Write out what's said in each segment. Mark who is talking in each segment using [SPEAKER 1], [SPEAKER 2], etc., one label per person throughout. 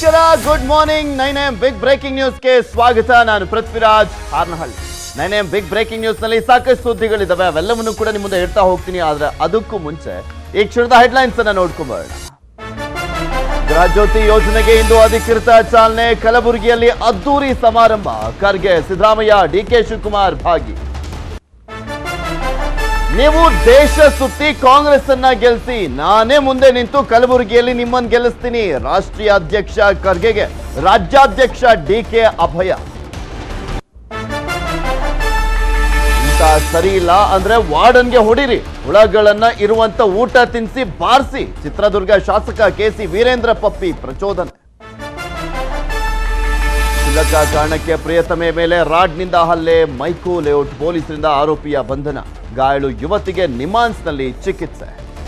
[SPEAKER 1] ನಮಸ್ಕಾರ good morning nine M big breaking ನ್ಯೂಸ್ಗೆ ಸ್ವಾಗತ ನಾನು Prithviraj Harnahalli nine M big breaking news ನಲ್ಲಿ ಸಾಕಷ್ಟು ಸುದ್ದಿಗಳಿದಾವೆ ಅವೆಲ್ಲವನ್ನು ಕೂಡ ನಿಮ್ಮ ಮುಂದೆ ಹೇಳ್ತಾ ಹೋಗ್ತೀನಿ ಆದ್ರೆ ಅದಕ್ಕೂ ಮುಂಚೆ ಈ ಕ್ಷಣದ ಹೆಡ್ಲೈನ್ಸ್ ಅನ್ನ ನೋಡ್ಕೊಂಬರೋಣ ಗೃಹಜ್ಯೋತಿ ಯೋಜನೆಗೆ ಇಂದು ಅಧಿಕೃತ ಚಾಲನೆ ಕಲಬುರಗಿಯಲ್ಲಿ ಅದ್ದೂರಿ ಸಮಾರಂಭ ಖರ್ಗೆ ಸಿದ್ದರಾಮಯ್ಯ ಡಿಕೆ ಶಿವಕುಮಾರ್ ಭಾಗಿ ನೀವು ದೇಶ ಸುತ್ತಿ ಕಾಂಗ್ರೆಸ್ ಅನ್ನ ಗೆಲ್ಲಿಸಿ ನಾನೇ ಮುಂದೆ ನಿಂತು ಕಲಬುರಗಿಯಲ್ಲಿ ನಿಮ್ಮನ್ನು ಗೆಲ್ಲಿಸ್ತೀನಿ ರಾಷ್ಟ್ರೀಯ ಅಧ್ಯಕ್ಷ ಖರ್ಗೆಗೆ ರಾಜ್ಯಾಧ್ಯಕ್ಷ ಡಿಕೆ ಅಭಯ ಇಂತ ಸರಿ ಇಲ್ಲ ಅಂದ್ರೆ ವಾರ್ಡನ್ಗೆ ಹೊಡಿರಿ ಹುಳಗಳನ್ನ ಇರುವಂತ ಊಟ ತಿನ್ನಿಸಿ ಬಾರಿಸಿ ಚಿತ್ರದುರ್ಗ ಶಾಸಕ ಕೆಸಿ ವೀರೇಂದ್ರ ಪಪ್ಪಿ ಪ್ರಚೋದನೆ ಕ್ಷುಲ್ಲಕ ಕಾರಣಕ್ಕೆ ಪ್ರಿಯತಮೆ ಮೇಲೆ ರಾಡ್ನಿಂದ ಹಲ್ಲೆ ಮೈಕೋ ಲೇಔಟ್ ಪೊಲೀಸರಿಂದ ಆರೋಪಿಯ ಬಂಧನ ಗಾಯಾಳು ಯುವತಿಗೆ ನಿಮಾನ್ಸ್ನಲ್ಲಿ ಚಿಕಿತ್ಸೆ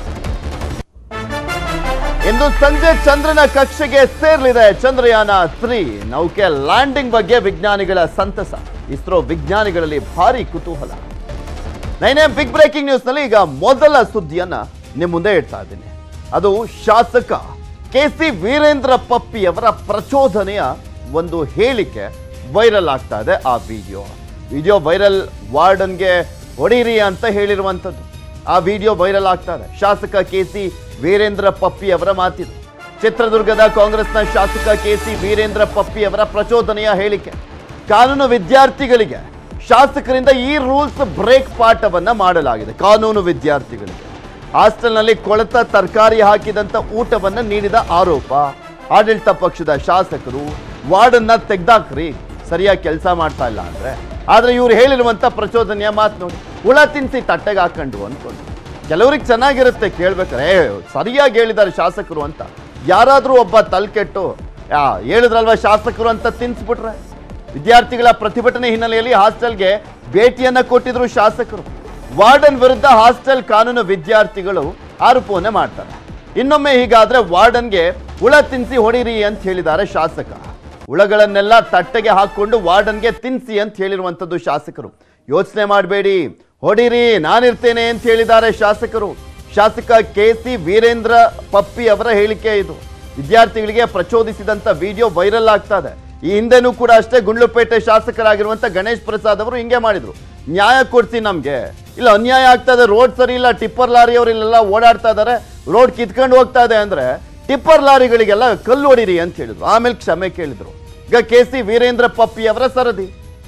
[SPEAKER 1] ಇಂದು ಸಂಜೆ ಚಂದ್ರನ ಕಕ್ಷೆಗೆ ಸೇರ್ಲಿದೆ ಚಂದ್ರಯಾನ ತ್ರೀ ನೌಕೆ ಲ್ಯಾಂಡಿಂಗ್ ಬಗ್ಗೆ ವಿಜ್ಞಾನಿಗಳ ಸಂತಸ ಇಸ್ರೋ ವಿಜ್ಞಾನಿಗಳಲ್ಲಿ ಭಾರಿ ಕುತೂಹಲ ನೈನೇ ಬಿಗ್ ಬ್ರೇಕಿಂಗ್ ನ್ಯೂಸ್ ನಲ್ಲಿ ಈಗ ಮೊದಲ ಸುದ್ದಿಯನ್ನ ನಿಮ್ಮ ಮುಂದೆ ಇಡ್ತಾ ಇದ್ದೀನಿ ಅದು ಶಾಸಕ ಕೆ ಸಿ ವೀರೇಂದ್ರ ಪಪ್ಪಿ ಅವರ ಪ್ರಚೋದನೆಯ ಒಂದು ಹೇಳಿಕೆ ವೈರಲ್ ಆಗ್ತಾ ಇದೆ ಆ ವಿಡಿಯೋ ವಿಡಿಯೋ ವೈರಲ್ ವಾರ್ಡನ್ಗೆ ಹೊಡೀರಿ ಅಂತ ಹೇಳಿರುವಂಥದ್ದು ಆ ವಿಡಿಯೋ ವೈರಲ್ ಆಗ್ತಾ ಇದೆ ಶಾಸಕ ಕೆ ಸಿ ವೀರೇಂದ್ರ ಪಪ್ಪಿ ಅವರ ಮಾತಿದು ಚಿತ್ರದುರ್ಗದ ಕಾಂಗ್ರೆಸ್ನ ಶಾಸಕ ಕೆ ಸಿ ವೀರೇಂದ್ರ ಪಪ್ಪಿ ಅವರ ಪ್ರಚೋದನೆಯ ಹೇಳಿಕೆ ಕಾನೂನು ವಿದ್ಯಾರ್ಥಿಗಳಿಗೆ ಶಾಸಕರಿಂದ ಈ ರೂಲ್ಸ್ ಬ್ರೇಕ್ ಪಾಠವನ್ನ ಮಾಡಲಾಗಿದೆ ಕಾನೂನು ವಿದ್ಯಾರ್ಥಿಗಳಿಗೆ ಹಾಸ್ಟೆಲ್ನಲ್ಲಿ ಕೊಳೆತ ತರಕಾರಿ ಹಾಕಿದಂತ ಊಟವನ್ನ ನೀಡಿದ ಆರೋಪ ಆಡಳಿತ ಪಕ್ಷದ ಶಾಸಕರು ವಾರ್ಡನ್ನ ತೆಗ್ದಾಕ್ರಿ ಸರಿಯಾಗಿ ಕೆಲಸ ಮಾಡ್ತಾ ಇಲ್ಲ ಅಂದ್ರೆ ಆದ್ರೆ ಇವ್ರು ಹೇಳಿರುವಂತ ಪ್ರಚೋದನೆಯ ಮಾತು ನೋಡಿ ಹುಳ ತಿನ್ಸಿ ತಟ್ಟೆಗೆ ಹಾಕೊಂಡು ಅನ್ಕೊಂಡು ಕೆಲವ್ರಿಗೆ ಚೆನ್ನಾಗಿರುತ್ತೆ ಕೇಳ್ಬೇಕಾರೆ ಏ ಸರಿಯಾಗಿ ಹೇಳಿದ್ದಾರೆ ಶಾಸಕರು ಅಂತ ಯಾರಾದ್ರೂ ಒಬ್ಬ ತಲ್ಕೆಟ್ಟು ಆ, ಹೇಳಿದ್ರಲ್ವಾ ಶಾಸಕರು ಅಂತ ತಿನ್ಸ್ಬಿಟ್ರೆ ವಿದ್ಯಾರ್ಥಿಗಳ ಪ್ರತಿಭಟನೆ ಹಿನ್ನೆಲೆಯಲ್ಲಿ ಹಾಸ್ಟೆಲ್ಗೆ ಭೇಟಿಯನ್ನ ಕೊಟ್ಟಿದ್ರು ಶಾಸಕರು ವಾರ್ಡನ್ ವಿರುದ್ಧ ಹಾಸ್ಟೆಲ್ ಕಾನೂನು ವಿದ್ಯಾರ್ಥಿಗಳು ಆರೋಪವನ್ನೇ ಮಾಡ್ತಾರೆ ಇನ್ನೊಮ್ಮೆ ಹೀಗಾದ್ರೆ ವಾರ್ಡನ್ಗೆ ಹುಳ ತಿನ್ಸಿ ಹೊಡೀರಿ ಅಂತ ಹೇಳಿದ್ದಾರೆ ಶಾಸಕ ಹುಳಗಳನ್ನೆಲ್ಲ ತಟ್ಟೆಗೆ ಹಾಕೊಂಡು ವಾರ್ಡನ್ಗೆ ತಿನ್ಸಿ ಅಂತ ಹೇಳಿರುವಂಥದ್ದು ಶಾಸಕರು ಯೋಚನೆ ಮಾಡಬೇಡಿ ಹೊಡೀರಿ ನಾನಿರ್ತೇನೆ ಅಂತ ಹೇಳಿದ್ದಾರೆ ಶಾಸಕರು ಶಾಸಕ ಕೆ ಸಿ ವೀರೇಂದ್ರ ಪಪ್ಪಿ ಅವರ ಹೇಳಿಕೆ ಇದು ವಿದ್ಯಾರ್ಥಿಗಳಿಗೆ ಪ್ರಚೋದಿಸಿದಂತ ವಿಡಿಯೋ ವೈರಲ್ ಆಗ್ತಾ ಇದೆ ಈ ಹಿಂದೆನೂ ಕೂಡ ಅಷ್ಟೇ ಗುಂಡ್ಲುಪೇಟೆ ಶಾಸಕರಾಗಿರುವಂತ ಗಣೇಶ್ ಪ್ರಸಾದ್ ಅವರು ಹಿಂಗೆ ಮಾಡಿದ್ರು ನ್ಯಾಯ ಕೊಡ್ಸಿ ನಮ್ಗೆ ಇಲ್ಲ ಅನ್ಯಾಯ ಆಗ್ತಾ ಇದೆ ರೋಡ್ ಸರಿ ಇಲ್ಲ ಟಿಪ್ಪರ್ ಲಾರಿ ಅವರು ಇಲ್ಲೆಲ್ಲ ಓಡಾಡ್ತಾ ಇದಾರೆ ರೋಡ್ ಕಿತ್ಕೊಂಡು ಹೋಗ್ತಾ ಇದೆ ಅಂದ್ರೆ ಟಿಪ್ಪರ್ ಲಾರಿಗಳಿಗೆಲ್ಲ ಕಲ್ಲು ಹೊಡಿರಿ ಅಂತ ಹೇಳಿದ್ರು ಆಮೇಲೆ ಕ್ಷಮೆ ಕೇಳಿದ್ರು ಈಗ ಕೆ ಸಿ ವೀರೇಂದ್ರ ಪಪ್ಪಿ ಅವರ ಸರದಿ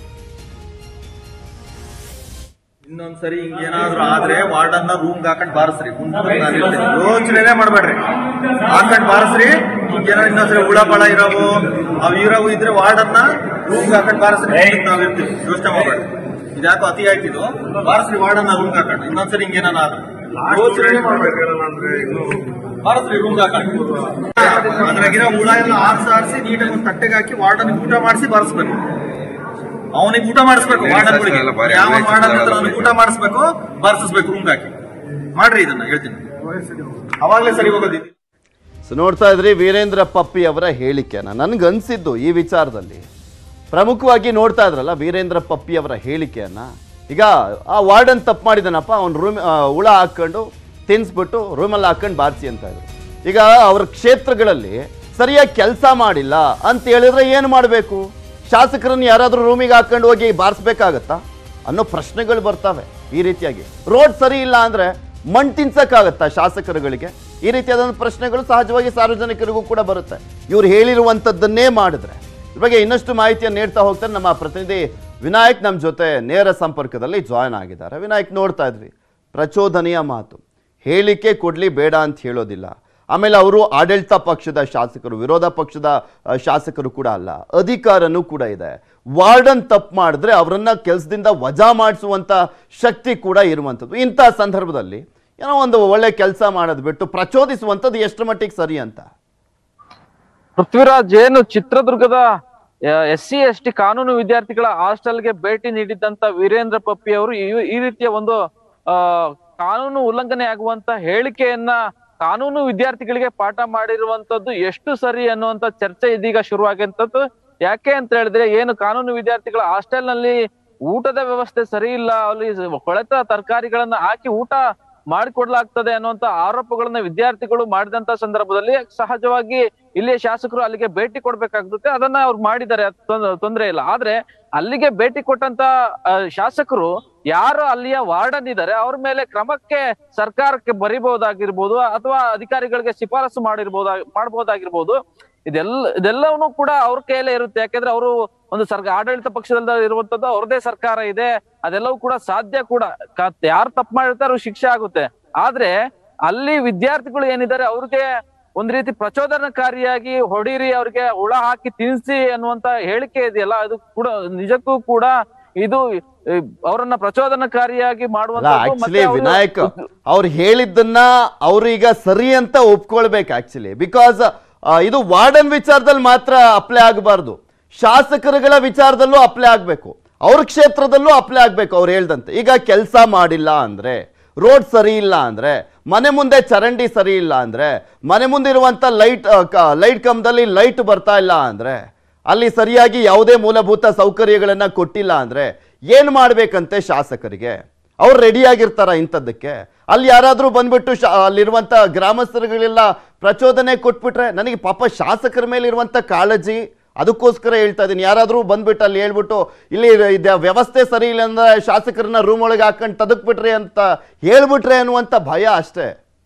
[SPEAKER 2] ಇನ್ನೊಂದ್ಸರಿ ಹಿಂಗೇನಾದ್ರೂ ಆದ್ರೆ ವಾರ್ಡನ್ನ ರೂಮ್ ಹಾಕೊಂಡ್ ಬಾರಿಸ್ರಿ ಮುಂದೆ ನಾನು ಇರ್ತೇನೆ ಯೋಚನೆನೇ ಮಾಡ್ಬೇಡ್ರಿ ಹಾಕೊಂಡ್ ಬಾರಿಸ್ರಿ ಹಿಂಗೇನಾದ್ರು ಇನ್ನೊಂದ್ಸರಿ ಹುಳ ಪಳ ಇರೋವು ಅವ್ ಇರೋವು ಇದ್ರೆ ವಾರ್ಡನ್ನ ರೂಮ್ ಹಾಕೊಂಡ್ ಬಾರಿಸ್ರಿ ನಾವ್ ಇರ್ತೀವಿ ಯೋಚನೆ ಮಾಡ್ಬೇಡ್ರಿ ಇದ್ಯಾಕೋ ಅತಿ ಆಯ್ತಿದು ಬಾರಿಸ್ರಿ ವಾರ್ಡನ್ನ ರೂಮ್ ಹಾಕೊಂಡು ಇನ್ನೊಂದ್ಸರಿ ಹಿಂಗೇನಾನ ಆದ್ರೆ ಯೋಚನೆ ಮಾಡ್ಬೇಡ್ರಿ ಬಾರಿಸ್ರಿ ರೂಮ್ ಹಾಕೊಂಡು ಅದ್ರಾಗಿರೋ ಹುಳ ಎಲ್ಲ ಆರ್ಸಿ ಆರಿಸಿ ನೀಟಾಗಿ ಒಂದು ತಟ್ಟೆಗೆ ಹಾಕಿ ವಾರ್ಡನ್ ಊಟ ಮಾಡಿಸಿ ಬಾರಿಸ್ಬೇಕು ಅವನಿಗೆ ಊಟ ಮಾಡಿಸ್ಬೇಕು ವಾರ್ಡನ್ಗಳಿಗೆ ಯಾವ ವಾರ್ಡನ್ ಹತ್ರ ಅವ್ನಿಗೆ ಊಟ ಮಾಡಿಸ್ಬೇಕು ಬರ್ಸಿಸ್ಬೇಕು ರೂಮ್ ಹಾಕಿ ಮಾಡ್ರಿ ಇದನ್ನ ಹೇಳ್ತೀನಿ ಅವಾಗ್ಲೇ ಸರಿ ಹೋಗೋದಿತ್ತು
[SPEAKER 1] ಸೊ ನೋಡ್ತಾ ಇದ್ರಿ ವೀರೇಂದ್ರ ಪಪ್ಪಿ ಅವರ ಹೇಳಿಕೆನ ನನ್ಗನ್ಸಿದ್ದು ಈ ವಿಚಾರದಲ್ಲಿ ಪ್ರಮುಖವಾಗಿ ನೋಡ್ತಾ ಇದ್ರಲ್ಲ ವೀರೇಂದ್ರ ಪಪ್ಪಿ ಅವರ ಹೇಳಿಕೆಯನ್ನ ಈಗ ಆ ವಾರ್ಡನ್ ತಪ್ಪು ಮಾಡಿದನಪ್ಪ ಅವ್ನು ರೂಮ್ ಹುಳ ಹಾಕೊಂಡು ತಿನ್ಸ್ಬಿಟ್ಟು ರೂಮಲ್ಲಿ ಹಾಕೊಂಡು ಬಾರಿಸಿ ಅಂತ ಇದ್ರು ಈಗ ಅವ್ರ ಕ್ಷೇತ್ರಗಳಲ್ಲಿ ಸರಿಯಾಗಿ ಕೆಲಸ ಮಾಡಿಲ್ಲ ಅಂತ ಹೇಳಿದ್ರೆ ಏನು ಮಾಡಬೇಕು ಶಾಸಕರನ್ನ ಯಾರಾದರೂ ರೂಮಿಗೆ ಹಾಕೊಂಡು ಹೋಗಿ ಬಾರಿಸ್ಬೇಕಾಗತ್ತಾ ಅನ್ನೋ ಪ್ರಶ್ನೆಗಳು ಬರ್ತವೆ ಈ ರೀತಿಯಾಗಿ ರೋಡ್ ಸರಿ ಇಲ್ಲ ಅಂದ್ರೆ ಮಣ್ಣು ತಿನ್ಸಕ್ಕಾಗತ್ತಾ ಶಾಸಕರುಗಳಿಗೆ ಈ ರೀತಿಯಾದ ಪ್ರಶ್ನೆಗಳು ಸಹಜವಾಗಿ ಸಾರ್ವಜನಿಕರಿಗೂ ಕೂಡ ಬರುತ್ತೆ ಇವ್ರು ಹೇಳಿರುವಂಥದ್ದನ್ನೇ ಮಾಡಿದ್ರೆ ಇದ್ರ ಬಗ್ಗೆ ಇನ್ನಷ್ಟು ಮಾಹಿತಿಯನ್ನು ನೀಡ್ತಾ ಹೋಗ್ತಾರೆ ನಮ್ಮ ಪ್ರತಿನಿಧಿ ವಿನಾಯಕ್ ನಮ್ಮ ಜೊತೆ ನೇರ ಸಂಪರ್ಕದಲ್ಲಿ ಜಾಯ್ನ್ ಆಗಿದ್ದಾರೆ ವಿನಾಯಕ್ ನೋಡ್ತಾ ಇದ್ವಿ ಪ್ರಚೋದನೆಯ ಮಾತು ಹೇಳಿಕೆ ಕೊಡ್ಲಿ ಬೇಡ ಅಂತ ಹೇಳೋದಿಲ್ಲ ಆಮೇಲೆ ಅವರು ಆಡಳಿತ ಪಕ್ಷದ ಶಾಸಕರು ವಿರೋಧ ಪಕ್ಷದ ಆ, ಶಾಸಕರು ಕೂಡ ಅಲ್ಲ ಅಧಿಕಾರನೂ ಕೂಡ ಇದೆ ವಾರ್ಡನ್ ತಪ್ಪು ಮಾಡಿದ್ರೆ ಅವರನ್ನ ಕೆಲಸದಿಂದ ವಜಾ ಮಾಡಿಸುವಂತ ಶಕ್ತಿ ಕೂಡ ಇರುವಂಥದ್ದು ಇಂಥ ಸಂದರ್ಭದಲ್ಲಿ ಏನೋ ಒಂದು ಒಳ್ಳೆ ಕೆಲಸ ಮಾಡೋದು ಬಿಟ್ಟು ಪ್ರಚೋದಿಸುವಂಥದ್ದು ಎಷ್ಟು ಮಟ್ಟಿಗೆ ಸರಿ ಅಂತ
[SPEAKER 3] ಪೃಥ್ವಿರಾಜ್ ಏನು ಚಿತ್ರದುರ್ಗದ ಎಸ್ ಸಿ ಎಸ್ ಟಿ ಕಾನೂನು ವಿದ್ಯಾರ್ಥಿಗಳ ಹಾಸ್ಟೆಲ್ಗೆ ಭೇಟಿ ನೀಡಿದಂತ ವೀರೇಂದ್ರ ಪಪ್ಪಿ ಅವರು ಈ- ಈ ರೀತಿಯ ಒಂದು ಆ ಕಾನೂನು ಉಲ್ಲಂಘನೆ ಆಗುವಂತ ಹೇಳಿಕೆಯನ್ನ ಕಾನೂನು ವಿದ್ಯಾರ್ಥಿಗಳಿಗೆ ಪಾಠ ಮಾಡಿರುವಂತದ್ದು ಎಷ್ಟು ಸರಿ ಅನ್ನುವಂತ ಚರ್ಚೆ ಇದೀಗ ಶುರುವಾಗಿಂತದ್ದು ಯಾಕೆ ಅಂತ ಹೇಳಿದ್ರೆ ಏನು ಕಾನೂನು ವಿದ್ಯಾರ್ಥಿಗಳ ಹಾಸ್ಟೆಲ್ ನಲ್ಲಿ ಊಟದ ವ್ಯವಸ್ಥೆ ಸರಿ ಇಲ್ಲ ಅಲ್ಲಿ ಕೊಳೆತ ತರಕಾರಿಗಳನ್ನ ಹಾಕಿ ಊಟ ಮಾಡಿಕೊಡ್ಲಾಗ್ತದೆ ಅನ್ನುವಂತ ಆರೋಪಗಳನ್ನ ವಿದ್ಯಾರ್ಥಿಗಳು ಮಾಡಿದಂತ ಸಂದರ್ಭದಲ್ಲಿ ಸಹಜವಾಗಿ ಇಲ್ಲಿಯ ಶಾಸಕರು ಅಲ್ಲಿಗೆ ಭೇಟಿ ಕೊಡ್ಬೇಕಾಗುತ್ತೆ ಅದನ್ನ ಅವ್ರು ಮಾಡಿದ್ದಾರೆ ಅದ್ ತೊಂದ್ರೆ- ತೊಂದ್ರೆ ಇಲ್ಲ ಆದ್ರೆ ಅಲ್ಲಿಗೆ ಭೇಟಿ ಕೊಟ್ಟಂತ ಆ, ಶಾಸಕರು ಯಾರು ಅಲ್ಲಿಯ ವಾರ್ಡನ್ ಇದ್ದಾರೆ ಅವ್ರ ಮೇಲೆ ಕ್ರಮಕ್ಕೆ ಸರ್ಕಾರಕ್ಕೆ ಬರಿಬಹುದಾಗಿರ್ಬೋದು ಅಥವಾ ಅಧಿಕಾರಿಗಳಿಗೆ ಶಿಫಾರಸು ಮಾಡಿರ್ಬೋದ ಮಾಡಬಹುದಾಗಿರ್ಬೋದು ಇದೆಲ್ಲ ಇದೆಲ್ಲವೂ ಕೂಡ ಅವ್ರ ಕೈಯಲ್ಲೇ ಇರುತ್ತೆ ಯಾಕೆಂದ್ರೆ ಅವರು ಒಂದು ಸರ್ಕಾರ ಆಡಳಿತ ಪಕ್ಷದಲ್ಲಿ ಇರುವಂತದ್ದು ಅವ್ರದೇ ಸರ್ಕಾರ ಇದೆ ಅದೆಲ್ಲವೂ ಕೂಡ ಸಾಧ್ಯ ಕೂಡ ಯಾರು ತಪ್ಪು ಮಾಡಿರ್ತಾರೋ ಶಿಕ್ಷೆ ಆಗುತ್ತೆ ಆದ್ರೆ ಅಲ್ಲಿ ವಿದ್ಯಾರ್ಥಿಗಳು ಏನಿದ್ದಾರೆ ಅವ್ರಿಗೆ ಒಂದ್ ರೀತಿ ಪ್ರಚೋದನಕಾರಿಯಾಗಿ ಹೊಡೀರಿ ಅವ್ರಿಗೆ ಹುಳ ಹಾಕಿ ತಿನ್ಸಿ ಅನ್ನುವಂತ ಹೇಳಿಕೆ ಇದೆಯಲ್ಲ ಅದು ಕೂಡ ನಿಜಕ್ಕೂ ಕೂಡ ಇದು ಈ, ಅವರನ್ನ ಪ್ರಚೋದನಕಾರಿಯಾಗಿ
[SPEAKER 1] ಅಲ್ಲ
[SPEAKER 3] ಮಾಡುವಂತ
[SPEAKER 1] ಆಕ್ಚುಲಿ ವಿನಾಯಕ್ ಅವ್ರು ಹೇಳಿದ್ದನ್ನ ಅವ್ರು ಈಗ ಸರಿ ಅಂತ ಒಪ್ಕೊಳ್ಬೇಕು ಆಕ್ಚುಲಿ ಬಿಕಾಸ್ ಇದು ವಾರ್ಡನ್ ವಿಚಾರದಲ್ಲಿ ಮಾತ್ರ ಅಪ್ಲೈ ಆಗಬಾರ್ದು ಶಾಸಕರುಗಳ ವಿಚಾರದಲ್ಲೂ ಅಪ್ಲೈ ಆಗ್ಬೇಕು ಅವ್ರ ಕ್ಷೇತ್ರದಲ್ಲೂ ಅಪ್ಲೈ ಆಗ್ಬೇಕು ಅವ್ರು ಹೇಳ್ದಂತೆ ಈಗ ಕೆಲಸ ಮಾಡಿಲ್ಲ ಅಂದ್ರೆ ರೋಡ್ ಸರಿ ಇಲ್ಲ ಅಂದ್ರೆ ಮನೆ ಮುಂದೆ ಚರಂಡಿ ಸರಿ ಇಲ್ಲ ಅಂದ್ರೆ ಮನೆ ಮುಂದೆ ಇರುವಂತ ಲೈಟ್ ಲೈಟ್ ಕಂಬದಲ್ಲಿ ಲೈಟ್ ಬರ್ತಾ ಇಲ್ಲ ಅಂದ್ರೆ ಅಲ್ಲಿ ಸರಿಯಾಗಿ ಯಾವುದೇ ಮೂಲಭೂತ ಸೌಕರ್ಯಗಳನ್ನ ಕೊಟ್ಟಿಲ್ಲ ಅಂದ್ರೆ ಏನ್ ಮಾಡ್ಬೇಕಂತೆ ಶಾಸಕರಿಗೆ ಅವ್ರು ರೆಡಿ ಆಗಿರ್ತಾರ ಇಂಥದ್ದಕ್ಕೆ ಅಲ್ಲಿ ಯಾರಾದ್ರೂ ಬಂದ್ಬಿಟ್ಟು ಶಾ ಅಲ್ಲಿರುವಂತ ಗ್ರಾಮಸ್ಥರುಗಳೆಲ್ಲ ಪ್ರಚೋದನೆ ಕೊಟ್ಬಿಟ್ರೆ ನನಗೆ ಪಾಪ ಶಾಸಕರ ಮೇಲೆ ಇರುವಂತ ಕಾಳಜಿ ಅದಕ್ಕೋಸ್ಕರ ಹೇಳ್ತಾ ಇದ್ದೀನಿ ಯಾರಾದ್ರೂ ಬಂದ್ಬಿಟ್ಟು ಅಲ್ಲಿ ಹೇಳ್ಬಿಟ್ಟು ಇಲ್ಲಿ ಇದೆ ವ್ಯವಸ್ಥೆ ಸರಿ ಇಲ್ಲ ಅಂದ್ರೆ ಶಾಸಕರನ್ನ ರೂಮ್ ಒಳಗೆ ಹಾಕೊಂಡು ತದಕ್ಬಿಟ್ರಿ ಅಂತ ಹೇಳ್ಬಿಟ್ರೆ ಅನ್ನುವಂತ ಭಯ ಅಷ್ಟೇ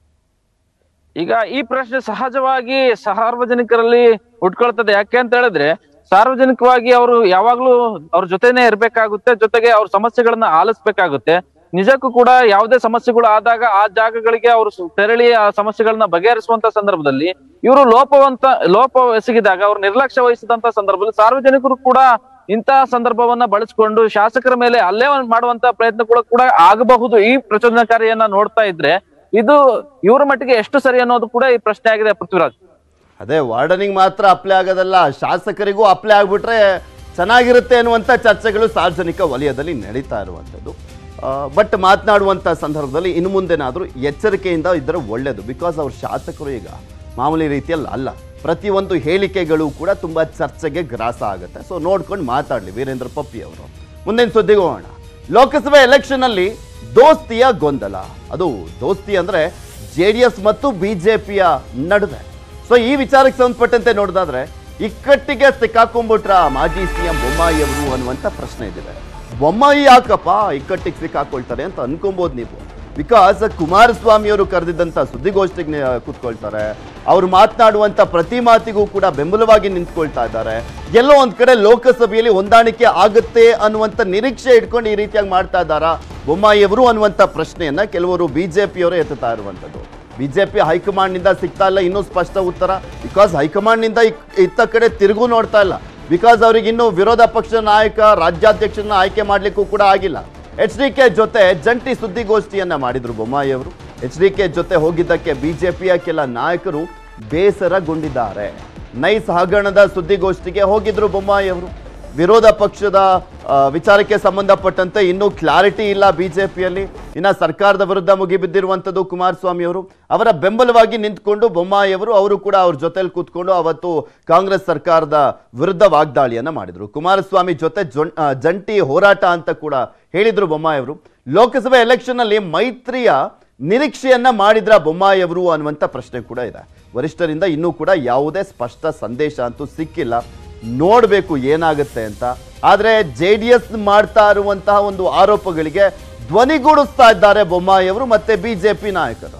[SPEAKER 3] ಈಗ ಈ ಪ್ರಶ್ನೆ ಸಹಜವಾಗಿ ಸಾರ್ವಜನಿಕರಲ್ಲಿ ಉಟ್ಕೊಳ್ತದೆ ಯಾಕೆ ಅಂತ ಹೇಳಿದ್ರೆ ಸಾರ್ವಜನಿಕವಾಗಿ ಅವರು ಯಾವಾಗ್ಲೂ ಅವ್ರ ಜೊತೆನೆ ಇರ್ಬೇಕಾಗುತ್ತೆ ಜೊತೆಗೆ ಅವ್ರ ಸಮಸ್ಯೆಗಳನ್ನ ಆಲಿಸ್ಬೇಕಾಗುತ್ತೆ ನಿಜಕ್ಕೂ ಕೂಡ ಯಾವುದೇ ಸಮಸ್ಯೆಗಳು ಆದಾಗ ಆ ಜಾಗಗಳಿಗೆ ಅವರು ಸು- ತೆರಳಿ ಆ ಸಮಸ್ಯೆಗಳನ್ನ ಬಗೆಹರಿಸುವಂತ ಸಂದರ್ಭದಲ್ಲಿ ಇವರು ಲೋಪವಂತ ಲೋಪ ಎಸಗಿದಾಗ ಅವ್ರು ನಿರ್ಲಕ್ಷ್ಯ ವಹಿಸಿದಂತ ಸಂದರ್ಭದಲ್ಲಿ ಸಾರ್ವಜನಿಕರು ಕೂಡ ಇಂತಹ ಸಂದರ್ಭವನ್ನ ಬಳಸಿಕೊಂಡು ಶಾಸಕರ ಮೇಲೆ ಅಲ್ಲೇ ಒಂದ್ ಮಾಡುವಂತ ಪ್ರಯತ್ನಗಳು ಕೂಡ ಆಗಬಹುದು ಈ ಪ್ರಚೋದನಕಾರಿಯನ್ನ ನೋಡ್ತಾ ಇದ್ರೆ ಇದು ಇವ್ರ ಮಟ್ಟಿಗೆ ಎಷ್ಟು ಸರಿ ಅನ್ನೋದು ಕೂಡ ಈ ಪ್ರಶ್ನೆ ಆಗಿದೆ ಪೃಥ್ವಿರಾಜ್
[SPEAKER 1] ಅದೇ ವಾರ್ಡನಿಂಗ್ ಮಾತ್ರ ಅಪ್ಲೈ ಆಗೋದಲ್ಲ ಶಾಸಕರಿಗೂ ಅಪ್ಲೈ ಆಗ್ಬಿಟ್ರೆ ಚೆನ್ನಾಗಿರುತ್ತೆ ಅನ್ನುವಂಥ ಚರ್ಚೆಗಳು ಸಾರ್ವಜನಿಕ ವಲಯದಲ್ಲಿ ನಡೀತಾ ಇರುವಂಥದ್ದು ಬಟ್ ಮಾತನಾಡುವಂಥ ಸಂದರ್ಭದಲ್ಲಿ ಇನ್ನು ಮುಂದೆನಾದರೂ ಎಚ್ಚರಿಕೆಯಿಂದ ಇದ್ದರೆ ಒಳ್ಳೆಯದು ಬಿಕಾಸ್ ಅವ್ರ ಶಾಸಕರು ಈಗ ಮಾಮೂಲಿ ರೀತಿಯಲ್ಲಿ ಅಲ್ಲ ಪ್ರತಿಯೊಂದು ಹೇಳಿಕೆಗಳು ಕೂಡ ತುಂಬ ಚರ್ಚೆಗೆ ಗ್ರಾಸ ಆಗುತ್ತೆ ಸೊ ನೋಡ್ಕೊಂಡು ಮಾತಾಡಲಿ ವೀರೇಂದ್ರ ಪಪ್ಪಿ ಅವರು ಮುಂದಿನ ಸುದ್ದಿಗೆ ಹೋಗೋಣ ಲೋಕಸಭೆ ಎಲೆಕ್ಷನ್ನಲ್ಲಿ ದೋಸ್ತಿಯ ಗೊಂದಲ ಅದು ದೋಸ್ತಿ ಅಂದರೆ ಜೆ ಡಿ ಎಸ್ ಮತ್ತು ಬಿ ಜೆ ಪಿಯ ನಡುವೆ ಸೊ ಈ ವಿಚಾರಕ್ಕೆ ಸಂಬಂಧಪಟ್ಟಂತೆ ನೋಡೋದಾದ್ರೆ ಇಕ್ಕಟ್ಟಿಗೆ ಸಿಕ್ಕಾಕೊಂಡ್ಬಿಟ್ರ ಮಾಜಿ ಸಿ ಎಂ ಬೊಮ್ಮಾಯಿ ಅವರು ಅನ್ನುವಂಥ ಪ್ರಶ್ನೆ ಇದಿದೆ ಬೊಮ್ಮಾಯಿ ಯಾಕಪ್ಪ ಇಕ್ಕಟ್ಟಿಗೆ ಸಿಕ್ಕಾಕೊಳ್ತಾರೆ ಅಂತ ಅನ್ಕೊಬೋದು ನೀವು ಬಿಕಾಸ್ ಕುಮಾರಸ್ವಾಮಿ ಅವರು ಕರೆದಿದ್ದಂಥ ಸುದ್ದಿಗೋಷ್ಠಿಗೆ ನಿ- ಕೂತ್ಕೊಳ್ತಾರೆ ಅವ್ರು ಮಾತನಾಡುವಂಥ ಪ್ರತಿ ಮಾತಿಗೂ ಕೂಡ ಬೆಂಬಲವಾಗಿ ನಿಂತ್ಕೊಳ್ತಾ ಇದ್ದಾರೆ ಎಲ್ಲೋ ಒಂದ್ ಕಡೆ ಲೋಕಸಭೆಯಲ್ಲಿ ಹೊಂದಾಣಿಕೆ ಆಗುತ್ತೆ ಅನ್ನುವಂಥ ನಿರೀಕ್ಷೆ ಇಟ್ಕೊಂಡು ಈ ರೀತಿಯಾಗಿ ಮಾಡ್ತಾ ಇದ್ದಾರಾ ಬೊಮ್ಮಾಯಿಯವರು ಅನ್ನುವಂಥ ಪ್ರಶ್ನೆಯನ್ನ ಕೆಲವರು ಬಿಜೆಪಿಯವರು ಎತ್ತುತ್ತಾ ಇರುವಂಥದ್ದು ಬಿಜೆಪಿ ಹೈಕಮಾಂಡ್ನಿಂದ ಸಿಗ್ತಾ ಇಲ್ಲ ಇನ್ನೂ ಸ್ಪಷ್ಟ ಉತ್ತರ ಬಿಕಾಸ್ ಹೈಕಮಾಂಡ್ನಿಂದ ಇಕ್- ಇತ್ತ ಕಡೆ ತಿರುಗು ನೋಡ್ತಾ ಇಲ್ಲ ಬಿಕಾಸ್ ಅವ್ರಿಗೆ ಇನ್ನೂ ವಿರೋಧ ಪಕ್ಷ ನಾಯಕ ರಾಜ್ಯಾಧ್ಯಕ್ಷರನ್ನ ಆಯ್ಕೆ ಮಾಡ್ಲಿಕ್ಕೂ ಕೂಡ ಆಗಿಲ್ಲ ಎಚ್ ಡಿ ಕೆ ಜೊತೆ ಜಂಟಿ ಸುದ್ದಿಗೋಷ್ಠಿಯನ್ನ ಮಾಡಿದ್ರು ಬೊಮ್ಮಾಯಿ ಅವರು ಎಚ್ ಡಿ ಕೆ ಜೊತೆ ಹೋಗಿದ್ದಕ್ಕೆ ಬಿಜೆಪಿಯ ಕೆಲ ನಾಯಕರು ಬೇಸರಗೊಂಡಿದ್ದಾರೆ ನೈಸ್ ಹಗರಣದ ಸುದ್ದಿಗೋಷ್ಠಿಗೆ ಹೋಗಿದ್ರು ಬೊಮ್ಮಾಯಿ ಅವರು ವಿರೋಧ ಪಕ್ಷದ ಆ, ವಿಚಾರಕ್ಕೆ ಸಂಬಂಧಪಟ್ಟಂತೆ ಇನ್ನೂ ಕ್ಲಾರಿಟಿ ಇಲ್ಲ ಬಿಜೆಪಿಯಲ್ಲಿ ಇನ್ನ ಸರ್ಕಾರದ ವಿರುದ್ಧ ಮುಗಿಬಿದ್ದಿರುವಂಥದ್ದು ಕುಮಾರಸ್ವಾಮಿ ಅವರು ಅವರ ಬೆಂಬಲವಾಗಿ ನಿಂತ್ಕೊಂಡು ಬೊಮ್ಮಾಯಿ ಅವರು ಅವರು ಕೂಡ ಅವ್ರ ಜೊತೆಲಿ ಕೂತ್ಕೊಂಡು ಅವತ್ತು ಕಾಂಗ್ರೆಸ್ ಸರ್ಕಾರದ ವಿರುದ್ಧ ವಾಗ್ದಾಳಿಯನ್ನ ಮಾಡಿದ್ರು ಕುಮಾರಸ್ವಾಮಿ ಜೊತೆ ಜೊನ್- ಆ, ಜಂಟಿ ಹೋರಾಟ ಅಂತ ಕೂಡ ಹೇಳಿದ್ರು ಬೊಮ್ಮಾಯಿ ಅವರು ಲೋಕಸಭೆ ಎಲೆಕ್ಷನ್ ಅಲ್ಲಿ ಮೈತ್ರಿಯ ನಿರೀಕ್ಷೆಯನ್ನ ಮಾಡಿದ್ರ ಬೊಮ್ಮಾಯಿ ಅವರು ಅನ್ನುವಂಥ ಪ್ರಶ್ನೆ ಕೂಡ ಇದೆ ವರಿಷ್ಠರಿಂದ ಇನ್ನೂ ಕೂಡ ಯಾವುದೇ ಸ್ಪಷ್ಟ ಸಂದೇಶ ಅಂತೂ ಸಿಕ್ಕಿಲ್ಲ ನೋಡಬೇಕು ಏನಾಗುತ್ತೆ ಅಂತ ಆದ್ರೆ ಜೆ ಡಿ ಎಸ್ ಮಾಡ್ತಾ ಇರುವಂತಹ ಒಂದು ಆರೋಪಗಳಿಗೆ ಧ್ವನಿಗೂಡಿಸ್ತಾ ಇದ್ದಾರೆ ಬೊಮ್ಮಾಯಿ ಅವರು ಮತ್ತೆ ಬಿಜೆಪಿ ನಾಯಕರು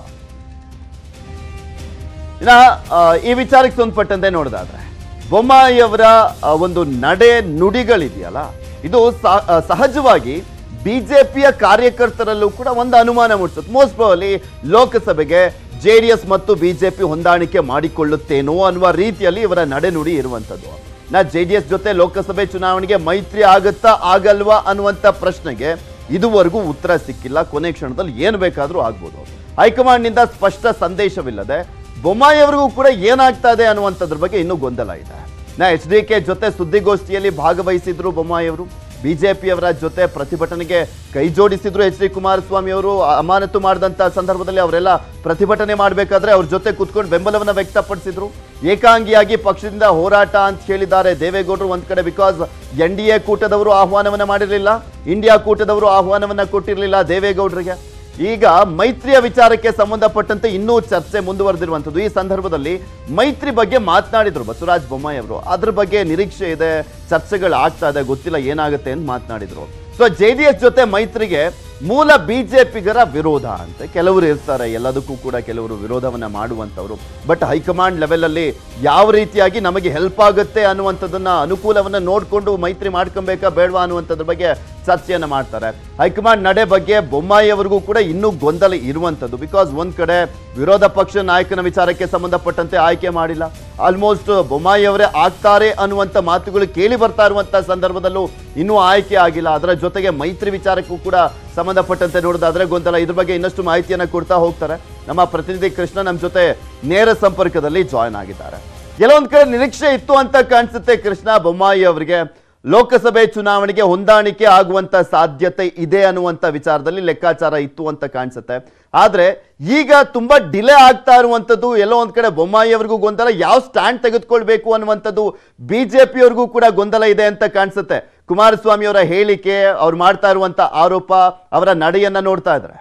[SPEAKER 1] ಇನ್ನ ಆ, ಈ ವಿಚಾರಕ್ಕೆ ಸಂಬಂಧಪಟ್ಟಂತೆ ನೋಡೋದಾದ್ರೆ ಬೊಮ್ಮಾಯಿ ಅವರ ಆ, ಒಂದು ನಡೆ ನುಡಿಗಳಿದೆಯಲ್ಲ ಇದು ಸ- ಆ, ಸಹಜವಾಗಿ ಬಿಜೆಪಿಯ ಕಾರ್ಯಕರ್ತರಲ್ಲೂ ಕೂಡ ಒಂದು ಅನುಮಾನ ಮೂಡಿಸುತ್ತೆ ಮೋಸ್ಟ್ ಪ್ರಾಬಲಿ ಲೋಕಸಭೆಗೆ ಜೆ ಡಿ ಎಸ್ ಮತ್ತು ಬಿಜೆಪಿ ಹೊಂದಾಣಿಕೆ ಮಾಡಿಕೊಳ್ಳುತ್ತೇನೋ ಅನ್ನುವ ರೀತಿಯಲ್ಲಿ ಇವರ ನಡೆನುಡಿ ಇರುವಂಥದ್ದು ನಾ ಜೆ ಡಿ ಎಸ್ ಜೊತೆ ಲೋಕಸಭೆ ಚುನಾವಣೆಗೆ ಮೈತ್ರಿ ಆಗುತ್ತಾ ಆಗಲ್ವಾ ಅನ್ನುವಂಥ ಪ್ರಶ್ನೆಗೆ ಇದುವರೆಗೂ ಉತ್ತರ ಸಿಕ್ಕಿಲ್ಲ ಕೊನೆ ಕ್ಷಣದಲ್ಲಿ ಏನು ಬೇಕಾದರೂ ಆಗ್ಬೋದು ಹೈಕಮಾಂಡ್ನಿಂದ ಸ್ಪಷ್ಟ ಸಂದೇಶವಿಲ್ಲದೆ ಬೊಮ್ಮಾಯಿ ಅವರಿಗೂ ಕೂಡ ಏನಾಗ್ತಾ ಇದೆ ಅನ್ನುವಂಥದ್ರ ಬಗ್ಗೆ ಇನ್ನೂ ಗೊಂದಲ ಇದೆ ನಾ ಎಚ್ ಡಿ ಕೆ ಜೊತೆ ಸುದ್ದಿಗೋಷ್ಠಿಯಲ್ಲಿ ಭಾಗವಹಿಸಿದ್ರು ಬೊಮ್ಮಾಯಿ ಅವರು ಬಿಜೆಪಿಯವರ ಜೊತೆ ಪ್ರತಿಭಟನೆಗೆ ಕೈ ಜೋಡಿಸಿದ್ರು ಎಚ್ ಡಿ ಕುಮಾರಸ್ವಾಮಿ ಅವರು ಅಮಾನತು ಮಾಡಿದಂಥ ಸಂದರ್ಭದಲ್ಲಿ ಅವರೆಲ್ಲ ಪ್ರತಿಭಟನೆ ಮಾಡಬೇಕಾದ್ರೆ ಅವ್ರ ಜೊತೆ ಕೂತ್ಕೊಂಡು ಬೆಂಬಲವನ್ನು ವ್ಯಕ್ತಪಡಿಸಿದ್ರು ಏಕಾಂಗಿಯಾಗಿ ಪಕ್ಷದಿಂದ ಹೋರಾಟ ಅಂತ ಹೇಳಿದ್ದಾರೆ ದೇವೇಗೌಡರು ಒಂದ್ ಕಡೆ ಬಿಕಾಸ್ ಎನ್ ಡಿ ಎ ಕೂಟದವರು ಆಹ್ವಾನವನ್ನ ಮಾಡಿರಲಿಲ್ಲ ಇಂಡಿಯಾ ಕೂಟದವರು ಆಹ್ವಾನವನ್ನ ಕೊಟ್ಟಿರಲಿಲ್ಲ ದೇವೇಗೌಡರಿಗೆ ಈಗ ಮೈತ್ರಿಯ ವಿಚಾರಕ್ಕೆ ಸಂಬಂಧಪಟ್ಟಂತೆ ಇನ್ನೂ ಚರ್ಚೆ ಮುಂದುವರೆದಿರುವಂಥದ್ದು ಈ ಸಂದರ್ಭದಲ್ಲಿ ಮೈತ್ರಿ ಬಗ್ಗೆ ಮಾತನಾಡಿದ್ರು ಬಸವರಾಜ ಬೊಮ್ಮಾಯಿ ಅವರು ಅದ್ರ ಬಗ್ಗೆ ನಿರೀಕ್ಷೆ ಇದೆ ಚರ್ಚೆಗಳು ಆಗ್ತಾ ಇದೆ ಗೊತ್ತಿಲ್ಲ ಏನಾಗುತ್ತೆ ಅಂತ ಮಾತನಾಡಿದ್ರು ಸೊ ಜೆ ಡಿ ಎಸ್ ಜೊತೆ ಮೈತ್ರಿಗೆ ಮೂಲ ಬಿಜೆಪಿಗರ ವಿರೋಧ ಅಂತ ಕೆಲವರು ಇರ್ತಾರೆ ಎಲ್ಲದಕ್ಕೂ ಕೂಡ ಕೆಲವರು ವಿರೋಧವನ್ನ ಮಾಡುವಂಥವ್ರು ಬಟ್ ಹೈಕಮಾಂಡ್ ಲೆವೆಲ್ ಅಲ್ಲಿ ಯಾವ ರೀತಿಯಾಗಿ ನಮಗೆ ಹೆಲ್ಪ್ ಆಗುತ್ತೆ ಅನ್ನುವಂಥದ್ದನ್ನ ಅನುಕೂಲವನ್ನ ನೋಡಿಕೊಂಡು ಮೈತ್ರಿ ಮಾಡ್ಕೊಬೇಕಾ ಬೇಡವಾ ಅನ್ನುವಂಥದ್ರ ಬಗ್ಗೆ ಚರ್ಚೆಯನ್ನ ಮಾಡ್ತಾರೆ ಹೈಕಮಾಂಡ್ ನಡೆ ಬಗ್ಗೆ ಬೊಮ್ಮಾಯಿ ಅವರಿಗೂ ಕೂಡ ಇನ್ನೂ ಗೊಂದಲ ಇರುವಂಥದ್ದು ಬಿಕಾಸ್ ಒಂದ್ ಕಡೆ ವಿರೋಧ ಪಕ್ಷ ನಾಯಕನ ವಿಚಾರಕ್ಕೆ ಸಂಬಂಧಪಟ್ಟಂತೆ ಆಯ್ಕೆ ಮಾಡಿಲ್ಲ ಆಲ್ಮೋಸ್ಟ್ ಬೊಮ್ಮಾಯಿ ಅವರೇ ಆಗ್ತಾರೆ ಅನ್ನುವಂಥ ಮಾತುಗಳು ಕೇಳಿ ಬರ್ತಾ ಇರುವಂತ ಸಂದರ್ಭದಲ್ಲೂ ಇನ್ನೂ ಆಯ್ಕೆ ಆಗಿಲ್ಲ ಅದರ ಜೊತೆಗೆ ಮೈತ್ರಿ ವಿಚಾರಕ್ಕೂ ಕೂಡ ಸಂಬಂಧಪಟ್ಟಂತೆ ನೋಡೋದಾದ್ರೆ ಗೊಂದಲ ಇದ್ರ ಬಗ್ಗೆ ಇನ್ನಷ್ಟು ಮಾಹಿತಿಯನ್ನ ಕೊಡ್ತಾ ಹೋಗ್ತಾರೆ ನಮ್ಮ ಪ್ರತಿನಿಧಿ ಕೃಷ್ಣ ನಮ್ಮ ಜೊತೆ ನೇರ ಸಂಪರ್ಕದಲ್ಲಿ ಜಾಯ್ನ್ ಆಗಿದ್ದಾರೆ ಕೆಲವೊಂದ್ ಕಡೆ ನಿರೀಕ್ಷೆ ಇತ್ತು ಅಂತ ಕಾಣಿಸುತ್ತೆ ಕೃಷ್ಣ ಬೊಮ್ಮಾಯಿ ಅವರಿಗೆ ಲೋಕಸಭೆ ಚುನಾವಣೆಗೆ ಹೊಂದಾಣಿಕೆ ಆಗುವಂತ ಸಾಧ್ಯತೆ ಇದೆ ಅನ್ನುವಂತ ವಿಚಾರದಲ್ಲಿ ಲೆಕ್ಕಾಚಾರ ಇತ್ತು ಅಂತ ಕಾಣಿಸುತ್ತೆ ಆದ್ರೆ ಈಗ ತುಂಬಾ ಡಿಲೇ ಆಗ್ತಾ ಇರುವಂತದ್ದು ಎಲ್ಲೋ ಒಂದ್ ಕಡೆ ಬೊಮ್ಮಾಯಿ ಅವ್ರಿಗೂ ಗೊಂದಲ ಯಾವ ಸ್ಟ್ಯಾಂಡ್ ತೆಗೆದುಕೊಳ್ಬೇಕು ಅನ್ನುವಂಥದ್ದು ಬಿಜೆಪಿಯವ್ರಿಗೂ ಕೂಡ ಗೊಂದಲ ಇದೆ ಅಂತ ಕಾಣಿಸುತ್ತೆ ಕುಮಾರಸ್ವಾಮಿ ಅವರ ಹೇಳಿಕೆ ಅವ್ರು ಮಾಡ್ತಾ ಇರುವಂತ ಆರೋಪ ಅವರ ನಡೆಯನ್ನ ನೋಡ್ತಾ ಇದ್ದಾರೆ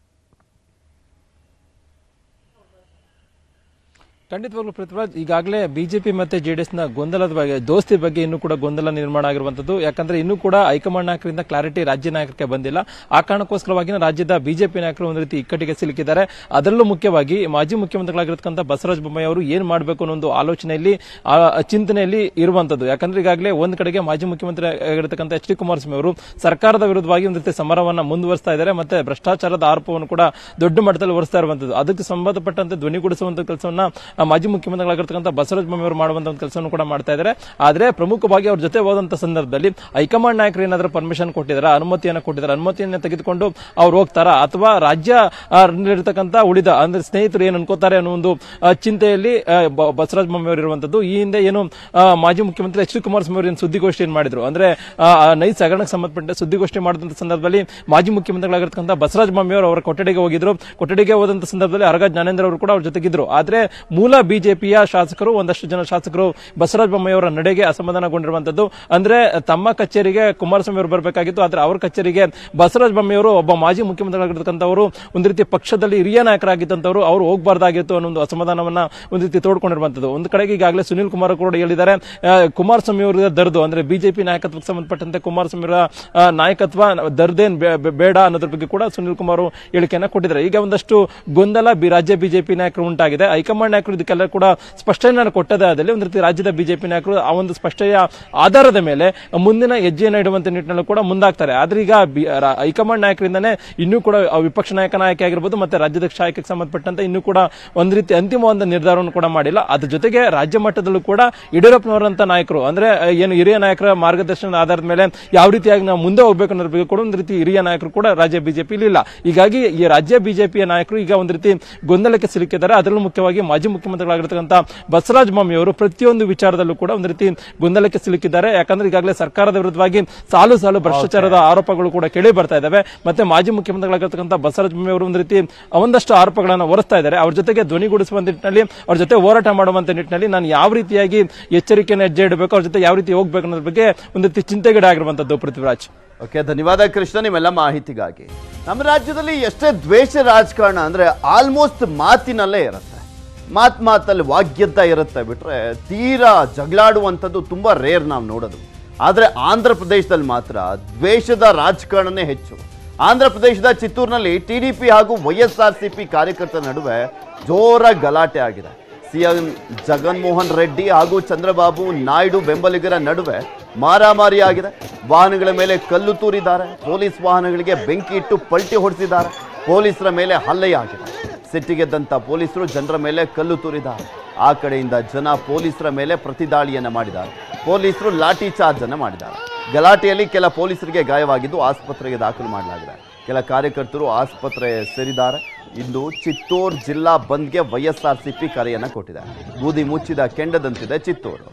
[SPEAKER 4] ಖಂಡಿತವಾಗ್ಲೂ ಪೃಥ್ವಿರಾಜ್ ಈಗಾಗಲೇ ಬಿಜೆಪಿ ಮತ್ತೆ ಜೆಡಿಎಸ್ ನ ಗೊಂದಲದ ಬಗ್ಗೆ ದೋಸ್ತಿ ಬಗ್ಗೆ ಇನ್ನೂ ಕೂಡ ಗೊಂದಲ ನಿರ್ಮಾಣ ಆಗಿರುವಂತದ್ದು ಯಾಕಂದ್ರೆ ಇನ್ನೂ ಕೂಡ ಹೈಕಮಾಂಡ್ ನಾಯಕರಿಂದ ಕ್ಲಾರಿಟಿ ರಾಜ್ಯ ನಾಯಕರಿಗೆ ಬಂದಿಲ್ಲ ಆ ಕಾರಣಕ್ಕೋಸ್ಕರವಾಗಿ ರಾಜ್ಯದ ಬಿಜೆಪಿ ನಾಯಕರು ಒಂದು ರೀತಿ ಇಕ್ಕಟ್ಟಿಗೆ ಸಿಲುಕಿದ್ದಾರೆ ಅದರಲ್ಲೂ ಮುಖ್ಯವಾಗಿ ಮಾಜಿ ಮುಖ್ಯಮಂತ್ರಿಗಳಾಗಿರ್ತಕ್ಕಂಥ ಬಸವರಾಜ ಬೊಮ್ಮಾಯಿ ಅವರು ಏನ್ ಮಾಡಬೇಕು ಅನ್ನೋ ಒಂದು ಆಲೋಚನೆಯಲ್ಲಿ ಆ ಚಿಂತನೆಯಲ್ಲಿ ಇರುವಂತದ್ದು ಯಾಕಂದ್ರೆ ಈಗಾಗಲೇ ಒಂದ್ ಕಡೆಗೆ ಮಾಜಿ ಮುಖ್ಯಮಂತ್ರಿ ಆಗಿರ್ತಕ್ಕಂಥ ಎಚ್ ಡಿ ಕುಮಾರಸ್ವಾಮಿ ಅವರು ಸರ್ಕಾರದ ವಿರುದ್ಧವಾಗಿ ಒಂದು ರೀತಿ ಸಮರವನ್ನ ಮುಂದುವರಿಸ್ತಾ ಇದ್ದಾರೆ ಮತ್ತೆ ಭ್ರಷ್ಟಾಚಾರದ ಆರೋಪವನ್ನು ಕೂಡ ದೊಡ್ಡ ಮಟ್ಟದಲ್ಲಿ ಹೊರಿಸ್ತಾ ಇರುವಂತದ್ದು ಅದಕ್ಕೆ ಸಂಬಂಧಪಟ್ಟಂತೆ ಧ್ವನಿಗೂಡಿಸುವಂತ ಕೆಲಸವನ್ನ ಆ ಮಾಜಿ ಮುಖ್ಯಮಂತ್ರಿಗಳಾಗಿರ್ತಕ್ಕಂಥ ಬಸವರಾಜ ಬೊಮ್ಮಾಯಿ ಅವರು ಮಾಡುವಂತ ಒಂದು ಕೆಲಸವನ್ನು ಕೂಡ ಮಾಡ್ತಾ ಇದ್ದಾರೆ ಆದ್ರೆ ಪ್ರಮುಖವಾಗಿ ಅವ್ರ ಜೊತೆ ಹೋದಂತ ಸಂದರ್ಭದಲ್ಲಿ ಹೈಕಮಾಂಡ್ ನಾಯಕರು ಏನಾದ್ರೂ ಪರ್ಮಿಷನ್ ಕೊಟ್ಟಿದ್ದಾರೆ ಅನುಮತಿಯನ್ನು ಕೊಟ್ಟಿದ್ದಾರೆ ಅನುಮತಿಯನ್ನು ತೆಗೆದುಕೊಂಡು ಅವ್ರು ಹೋಗ್ತಾರಾ ಅಥವಾ ರಾಜ್ಯ ಆ, ಇರ್ತಕ್ಕಂಥ ಉಳಿದ ಅಂದ್ರೆ ಸ್ನೇಹಿತರು ಏನ್ ಅನ್ಕೋತಾರೆ ಅನ್ನೋ ಒಂದು ಆ, ಚಿಂತೆಯಲ್ಲಿ ಆ, ಬ- ಬಸವರಾಜ ಬೊಮ್ಮಾಯಿ ಅವರು ಇರುವಂತದ್ದು ಈ ಹಿಂದೆ ಏನು ಆ, ಮಾಜಿ ಮುಖ್ಯಮಂತ್ರಿ ಎಚ್ ಡಿ ಕುಮಾರಸ್ವಾಮಿ ಅವರು ಏನು ಸುದ್ದಿಗೋಷ್ಠಿ ಏನ್ ಮಾಡಿದ್ರು ಅಂದ್ರೆ ಆ, ಆ ನೈಸ್ ಹಗರಣಕ್ಕೆ ಸಂಬಂಧಪಟ್ಟ ಸುದ್ದಿಗೋಷ್ಠಿ ಮಾಡಿದಂತ ಸಂದರ್ಭದಲ್ಲಿ ಮಾಜಿ ಮುಖ್ಯಮಂತ್ರಿಗಳಾಗಿರ್ತಕ್ಕಂಥ ಬಸವರಾಜ ಬೊಮ್ಮಾಯಿ ಅವರು ಅವರ ಕೊಠಡಿಗೆ ಹೋಗಿದ್ರು ಕೊಠಡಿಗೆ ಹೋದಂತ ಸಂದರ್ಭದಲ್ಲಿ ಅರಗ ಜ್ಞಾನೇಂದ್ರ ಅವರು ಕೂಡ ಅವ್ರ ಜೊತೆಗಿದ್ರು ಆದ್ರೆ ಮೂಲ ಬಿಜೆಪಿಯ ಶಾಸಕರು ಒಂದಷ್ಟು ಜನ ಶಾಸಕರು ಬಸವರಾಜ ಬೊಮ್ಮಾಯಿ ಅವರ ನಡೆಗೆ ಅಸಮಾಧಾನಗೊಂಡಿರುವಂತದ್ದು ಅಂದ್ರೆ ತಮ್ಮ ಕಚೇರಿಗೆ ಕುಮಾರಸ್ವಾಮಿ ಅವರು ಬರಬೇಕಾಗಿತ್ತು ಆದ್ರೆ ಅವ್ರ ಕಚೇರಿಗೆ ಬಸವರಾಜ ಬೊಮ್ಮಾಯಿ ಅವರು ಒಬ್ಬ ಮಾಜಿ ಮುಖ್ಯಮಂತ್ರಿಗಳಾಗಿರ್ತಕ್ಕಂಥವರು ಒಂದು ರೀತಿ ಪಕ್ಷದಲ್ಲಿ ಹಿರಿಯ ನಾಯಕರಾಗಿದ್ದಂತವರು ಅವರು ಹೋಗಬಾರ್ದಾಗಿತ್ತು ಅನ್ನೋ ಒಂದು ಅಸಮಾಧಾನವನ್ನ ಒಂದು ರೀತಿ ತೋಡ್ಕೊಂಡಿರುವಂತದ್ದು ಒಂದು ಕಡೆಗೆ ಈಗಾಗಲೇ ಸುನಿಲ್ ಕುಮಾರ್ ಕೂಡ ಹೇಳಿದ್ದಾರೆ ಆ, ಕುಮಾರಸ್ವಾಮಿ ಅವರ ದರ್ದು ಅಂದ್ರೆ ಬಿಜೆಪಿ ನಾಯಕತ್ವಕ್ಕೆ ಸಂಬಂಧಪಟ್ಟಂತೆ ಕುಮಾರಸ್ವಾಮಿ ಅವರ ಆ, ನಾಯಕತ್ವ ದರ್ದೇನ್ ಬೇ- ಬೇ- ಬೇಡ ಅನ್ನೋದ್ರ ಬಗ್ಗೆ ಕೂಡ ಸುನಿಲ್ ಕುಮಾರ್ ಹೇಳಿಕೆಯನ್ನ ಕೊಟ್ಟಿದ್ದಾರೆ ಈಗ ಒಂದಷ್ಟು ಗೊಂದಲ ಬಿ ರಾಜ್ಯ ಬಿಜೆಪಿ ನಾಯಕರು ಉಂಟಾಗಿದೆ ಹೈಕಮಾಂಡ್ ನಾಯಕರು ಇದಕ್ಕೆಲ್ಲ ಕೂಡ ಸ್ಪಷ್ಟನೆಯನ್ನು ಕೊಟ್ಟದೇ ಆದಲ್ಲಿ ಒಂದು ರೀತಿ ರಾಜ್ಯದ ಬಿಜೆಪಿ ನಾಯಕರು ಆ ಒಂದು ಸ್ಪಷ್ಟತೆಯ ಆಧಾರದ ಮೇಲೆ ಮುಂದಿನ ಹೆಜ್ಜೆಯನ್ನು ಇಡುವಂತ ನಿಟ್ಟಿನಲ್ಲಿ ಕೂಡ ಮುಂದಾಗ್ತಾರೆ ಆದ್ರೆ ಈಗ ಬಿ- ರಾ- ಹೈಕಮಾಂಡ್ ನಾಯಕರಿಂದನೇ ಇನ್ನೂ ಕೂಡ ಆ ವಿಪಕ್ಷ ನಾಯಕನ ಆಯ್ಕೆ ಆಗಿರ್ಬೋದು ಮತ್ತೆ ರಾಜ್ಯಾಧ್ಯಕ್ಷ ಆಯ್ಕೆಗೆ ಸಂಬಂಧಪಟ್ಟಂತೆ ಇನ್ನೂ ಕೂಡ ಒಂದು ರೀತಿ ಅಂತಿಮವಾದ ನಿರ್ಧಾರವನ್ನು ಕೂಡ ಮಾಡಿಲ್ಲ ಅದ್ರ ಜೊತೆಗೆ ರಾಜ್ಯ ಮಟ್ಟದಲ್ಲೂ ಕೂಡ ಯಡಿಯೂರಪ್ಪನವರಂತ ನಾಯಕರು ಅಂದ್ರೆ ಆ, ಏನು ಹಿರಿಯ ನಾಯಕರ ಮಾರ್ಗದರ್ಶನದ ಆಧಾರದ ಮೇಲೆ ಯಾವ ರೀತಿಯಾಗಿ ನಾವು ಮುಂದೆ ಹೋಗ್ಬೇಕು ಅನ್ನೋದ್ರ ಬಗ್ಗೆ ಕೂಡ ಒಂದು ರೀತಿ ಹಿರಿಯ ನಾಯಕರು ಕೂಡ ರಾಜ್ಯ ಬಿಜೆಪಿ ಇಲ್ಲ ಹೀಗಾಗಿ ಈ ರಾಜ್ಯ ಬಿಜೆಪಿಯ ನಾಯಕರು ಈಗ ಒಂದು ರೀತಿ ಗೊಂದಲಕ್ಕೆ ಸಿಲುಕಿದ್ದಾರೆ ಅದರಲ್ಲೂ ಮುಖ್ಯವಾಗಿ ಮಾಜಿ ಮುಖ್ಯಮಂತ್ರಿಗಳಾಗಿರ್ತಕ್ಕಂಥ ಬಸವರಾಜ ಬೊಮ್ಮಾಯಿ ಅವರು ಪ್ರತಿಯೊಂದು ವಿಚಾರದಲ್ಲೂ ಕೂಡ ಒಂದು ರೀತಿ ಗೊಂದಲಕ್ಕೆ ಸಿಲುಕಿದ್ದಾರೆ ಯಾಕಂದ್ರೆ ಈಗಾಗಲೇ ಸರ್ಕಾರದ ವಿರುದ್ಧವಾಗಿ ಸಾಲು ಸಾಲು ಭ್ರಷ್ಟಾಚಾರದ ಆರೋಪಗಳು ಕೂಡ ಕೇಳಿ ಬರ್ತಾ ಇದಾವೆ ಮತ್ತೆ ಮಾಜಿ ಮುಖ್ಯಮಂತ್ರಿಗಳಾಗಿರ್ತಕ್ಕಂಥ ಬಸವರಾಜ ಬೊಮ್ಮಾಯಿ ಅವರು ಒಂದು ರೀತಿ ಒಂದಷ್ಟು ಆರೋಪಗಳನ್ನು ಹೊರಿಸ್ತಾ ಇದ್ದಾರೆ ಅವ್ರ ಜೊತೆಗೆ ಧ್ವನಿಗೂಡಿಸುವ ನಿಟ್ಟಿನಲ್ಲಿ ಅವ್ರ ಜೊತೆ ಹೋರಾಟ ಮಾಡುವಂತ ನಿಟ್ಟಿನಲ್ಲಿ ನಾನು ಯಾವ ರೀತಿಯಾಗಿ ಎಚ್ಚರಿಕೆಯನ್ನು ಹೆಜ್ಜೆ ಇಡಬೇಕು ಅವ್ರ ಜೊತೆ ಯಾವ ರೀತಿ ಹೋಗ್ಬೇಕು ಅನ್ನೋದ್ರ ಬಗ್ಗೆ ಒಂದು ರೀತಿ ಚಿಂತೆಗೀಡಾಗಿರುವಂತದ್ದು ಪೃಥ್ವಿರಾಜ್
[SPEAKER 1] ಓಕೆ ಧನ್ಯವಾದ ಕೃಷ್ಣ ನಿಮ್ಮೆಲ್ಲ ಮಾಹಿತಿಗಾಗಿ ನಮ್ಮ ರಾಜ್ಯದಲ್ಲಿ ಎಷ್ಟೇ ದ್ವೇಷ ರಾಜಕಾರಣ ಅಂದ್ರೆ ಆಲ್ಮೋಸ್ಟ್ ಮಾತಿನಲ್ಲೇ ಇರುತ್ತೆ ಮಾತ್ ಮಾತಲ್ಲಿ ವಾಗ್ಯದ್ದ ಇರುತ್ತೆ ಬಿಟ್ರೆ ತೀರಾ ಜಗಳಾಡುವಂಥದ್ದು ತುಂಬಾ ರೇರ್ ನಾವು ನೋಡೋದು ಆದ್ರೆ ಆಂಧ್ರ ಪ್ರದೇಶದಲ್ಲಿ ಮಾತ್ರ ದ್ವೇಷದ ರಾಜಕಾರಣನೇ ಹೆಚ್ಚು ಆಂಧ್ರ ಪ್ರದೇಶದ ಚಿತ್ತೂರಿನಲ್ಲಿ ಟಿಡಿಪಿ ಹಾಗೂ ವೈಎಸ್ಆರ್ಸಿಪಿ ಕಾರ್ಯಕರ್ತರ ನಡುವೆ ಜೋರ ಗಲಾಟೆ ಆಗಿದೆ ಸಿಎಂ ಜಗನ್ಮೋಹನ್ ರೆಡ್ಡಿ ಹಾಗೂ ಚಂದ್ರಬಾಬು ನಾಯ್ಡು ಬೆಂಬಲಿಗರ ನಡುವೆ ಮಾರಾಮಾರಿ ಆಗಿದೆ ವಾಹನಗಳ ಮೇಲೆ ಕಲ್ಲು ತೂರಿದ್ದಾರೆ ಪೊಲೀಸ್ ವಾಹನಗಳಿಗೆ ಬೆಂಕಿ ಇಟ್ಟು ಪಲ್ಟಿ ಹೊಡೆಸಿದ್ದಾರೆ ಪೊಲೀಸರ ಮೇಲೆ ಹಲ್ಲೆಯಾಗಿದೆ ಸಿಟ್ಟಿಗೆದ್ದಂತ ಪೊಲೀಸರು ಜನರ ಮೇಲೆ ಕಲ್ಲು ತೂರಿದ್ದಾರೆ ಆ ಕಡೆಯಿಂದ ಜನ ಪೊಲೀಸರ ಮೇಲೆ ಪ್ರತಿದಾಳಿಯನ್ನ ಮಾಡಿದ್ದಾರೆ ಪೊಲೀಸರು ಲಾಠಿ ಚಾರ್ಜ್ ಅನ್ನ ಮಾಡಿದ್ದಾರೆ ಗಲಾಟೆಯಲ್ಲಿ ಕೆಲ ಪೊಲೀಸರಿಗೆ ಗಾಯವಾಗಿದ್ದು ಆಸ್ಪತ್ರೆಗೆ ದಾಖಲು ಮಾಡಲಾಗಿದೆ ಕೆಲ ಕಾರ್ಯಕರ್ತರು ಆಸ್ಪತ್ರೆ ಸೇರಿದ್ದಾರೆ ಇಂದು ಚಿತ್ತೂರು ಜಿಲ್ಲಾ ಬಂದ್ಗೆ ವೈಎಸ್ಆರ್ಸಿಪಿ ಕರೆಯನ್ನ ಕೊಟ್ಟಿದೆ ಬೂದಿ ಮುಚ್ಚಿದ ಕೆಂಡದಂತಿದೆ ಚಿತ್ತೂರು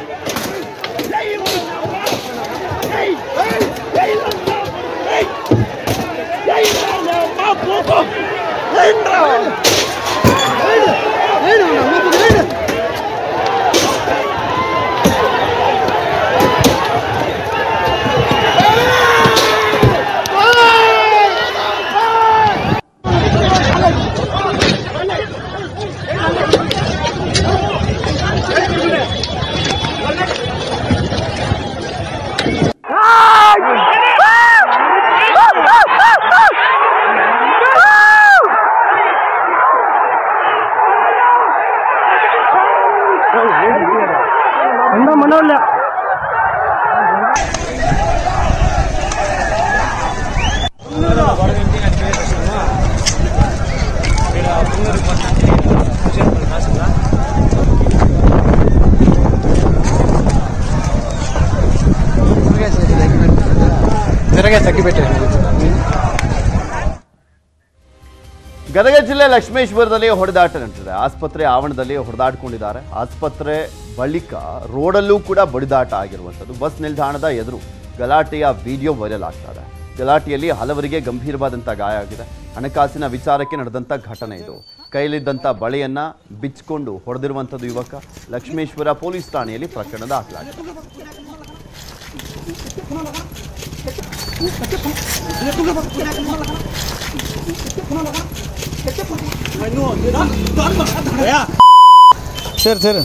[SPEAKER 5] Hey!
[SPEAKER 1] ಗದಗ ಜಿಲ್ಲೆ ಲಕ್ಷ್ಮೇಶ್ವರದಲ್ಲಿ ಹೊಡೆದಾಟ ನಡೆದಿದೆ ಆಸ್ಪತ್ರೆ ಆವರಣದಲ್ಲಿ ಹೊಡೆದಾಡ್ಕೊಂಡಿದ್ದಾರೆ ಆಸ್ಪತ್ರೆ ಬಳಿಕ ರೋಡಲ್ಲೂ ಕೂಡ ಬಡಿದಾಟ ಆಗಿರುವಂಥದ್ದು ಬಸ್ ನಿಲ್ದಾಣದ ಎದುರು ಗಲಾಟೆಯ ವಿಡಿಯೋ ವೈರಲ್ ಆಗ್ತಾ ಇದೆ ಗಲಾಟೆಯಲ್ಲಿ ಹಲವರಿಗೆ ಗಂಭೀರವಾದಂಥ ಗಾಯ ಆಗಿದೆ ಹಣಕಾಸಿನ ವಿಚಾರಕ್ಕೆ ನಡೆದಂಥ ಘಟನೆ ಇದು ಕೈಲಿದ್ದಂಥ ಬಳೆಯನ್ನ ಬಿಚ್ಚಿಕೊಂಡು ಹೊಡೆದಿರುವಂಥದ್ದು ಯುವಕ ಲಕ್ಷ್ಮೇಶ್ವರ ಪೊಲೀಸ್ ಠಾಣೆಯಲ್ಲಿ ಪ್ರಕರಣ ದಾಖಲಾಗಿದೆ
[SPEAKER 5] ಸರ್ ಸರ್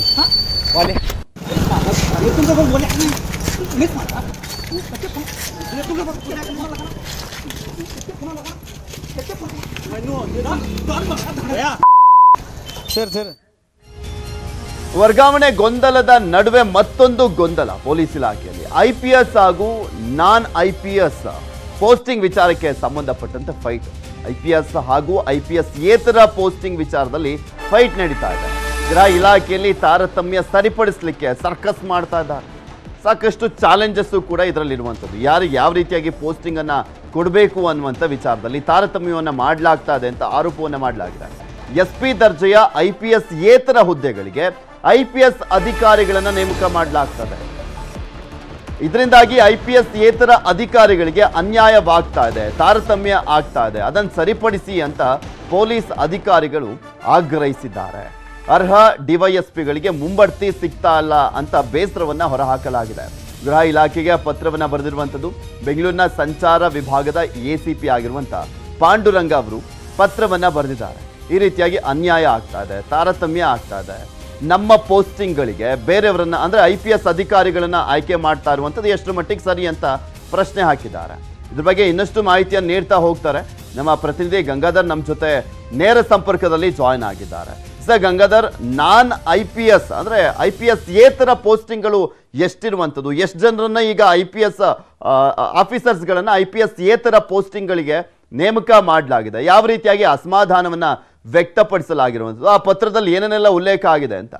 [SPEAKER 5] ಸರ್ ಸರ್
[SPEAKER 1] ವರ್ಗಾವಣೆ ಗೊಂದಲದ ನಡುವೆ ಮತ್ತೊಂದು ಗೊಂದಲ ಪೊಲೀಸ್ ಇಲಾಖೆಯಲ್ಲಿ ಐಪಿಎಸ್ ಹಾಗೂ ನಾನ್ ಐಪಿಎಸ್ ಪೋಸ್ಟಿಂಗ್ ವಿಚಾರಕ್ಕೆ ಸಂಬಂಧಪಟ್ಟಂತೆ ಫೈಟ್ ಐಪಿಎಸ್ ಹಾಗೂ ಐಪಿಎಸ್ ಏತರ ಪೋಸ್ಟಿಂಗ್ ವಿಚಾರದಲ್ಲಿ ಫೈಟ್ ನಡೀತಾ ಇದೆ ಗೃಹ ಇಲಾಖೆಯಲ್ಲಿ ತಾರತಮ್ಯ ಸರಿಪಡಿಸಲಿಕ್ಕೆ ಸರ್ಕಸ್ ಮಾಡ್ತಾ ಇದ್ದಾರೆ ಸಾಕಷ್ಟು ಚಾಲೆಂಜಸ್ಸು ಕೂಡ ಇದರಲ್ಲಿ ಇರುವಂಥದ್ದು ಯಾರು ಯಾವ ರೀತಿಯಾಗಿ ಪೋಸ್ಟಿಂಗ್ ಅನ್ನ ಕೊಡಬೇಕು ಅನ್ನುವಂಥ ವಿಚಾರದಲ್ಲಿ ತಾರತಮ್ಯವನ್ನು ಮಾಡಲಾಗ್ತಾ ಇದೆ ಅಂತ ಆರೋಪವನ್ನು ಮಾಡಲಾಗಿದೆ ಎಸ್ ಪಿ ದರ್ಜೆಯ ಐ ಪಿ ಎಸ್ ಏತರ ಹುದ್ದೆಗಳಿಗೆ ಐ ಪಿ ಎಸ್ ಅಧಿಕಾರಿಗಳನ್ನು ನೇಮಕ ಮಾಡಲಾಗ್ತದೆ ಇದರಿಂದಾಗಿ ಐ ಪಿ ಎಸ್ ಏತರ ಅಧಿಕಾರಿಗಳಿಗೆ ಅನ್ಯಾಯವಾಗ್ತಾ ಇದೆ ತಾರತಮ್ಯ ಆಗ್ತಾ ಇದೆ ಅದನ್ನು ಸರಿಪಡಿಸಿ ಅಂತ ಪೊಲೀಸ್ ಅಧಿಕಾರಿಗಳು ಆಗ್ರಹಿಸಿದ್ದಾರೆ ಅರ್ಹ ಡಿವೈಎಸ್ಪಿಗಳಿಗೆ ಮುಂಬಡ್ತಿ ಸಿಗ್ತಾ ಇಲ್ಲ ಅಂತ ಬೇಸರವನ್ನ ಹೊರಹಾಕಲಾಗಿದೆ ಗೃಹ ಇಲಾಖೆಗೆ ಪತ್ರವನ್ನ ಬರೆದಿರುವಂಥದ್ದು ಬೆಂಗಳೂರಿನ ಸಂಚಾರ ವಿಭಾಗದ ಎಸಿಪಿ ಆಗಿರುವಂತ ಪಾಂಡುರಂಗ ಅವರು ಪತ್ರವನ್ನ ಬರೆದಿದ್ದಾರೆ ಈ ರೀತಿಯಾಗಿ ಅನ್ಯಾಯ ಆಗ್ತಾ ಇದೆ ತಾರತಮ್ಯ ಆಗ್ತಾ ಇದೆ ನಮ್ಮ ಪೋಸ್ಟಿಂಗ್ಗಳಿಗೆ ಬೇರೆಯವರನ್ನ ಅಂದ್ರೆ ಐ ಪಿ ಎಸ್ ಅಧಿಕಾರಿಗಳನ್ನ ಆಯ್ಕೆ ಮಾಡ್ತಾ ಇರುವಂಥದ್ದು ಎಷ್ಟು ಮಟ್ಟಿಗೆ ಸರಿ ಅಂತ ಪ್ರಶ್ನೆ ಹಾಕಿದ್ದಾರೆ ಇದ್ರ ಬಗ್ಗೆ ಇನ್ನಷ್ಟು ಮಾಹಿತಿಯನ್ನು ನೀಡ್ತಾ ಹೋಗ್ತಾರೆ ನಮ್ಮ ಪ್ರತಿನಿಧಿ ಗಂಗಾಧರ್ ನಮ್ಮ ಜೊತೆ ನೇರ ಸಂಪರ್ಕದಲ್ಲಿ ಜಾಯ್ನ್ ಆಗಿದ್ದಾರೆ sir Gangadhar non I P S ಅಂದ್ರೆ ಐ ಪಿ ಎಸ್ ಏತರ ಪೋಸ್ಟಿಂಗ್ಗಳು ಎಷ್ಟಿರುವಂಥದ್ದು ಎಷ್ಟು ಜನರನ್ನ ಈಗ ಐ ಪಿ ಎಸ್ ಆಫೀಸರ್ಸ್ಗಳನ್ನ ಐ ಪಿ ಎಸ್ ಏತರ ಪೋಸ್ಟಿಂಗ್ಗಳಿಗೆ ನೇಮಕ ಮಾಡಲಾಗಿದೆ ಯಾವ ರೀತಿಯಾಗಿ ಅಸಮಾಧಾನವನ್ನ ವ್ಯಕ್ತಪಡಿಸಲಾಗಿರುವಂಥದ್ದು ಆ ಪತ್ರದಲ್ಲಿ ಏನೇನೆಲ್ಲ ಉಲ್ಲೇಖ ಆಗಿದೆ ಅಂತ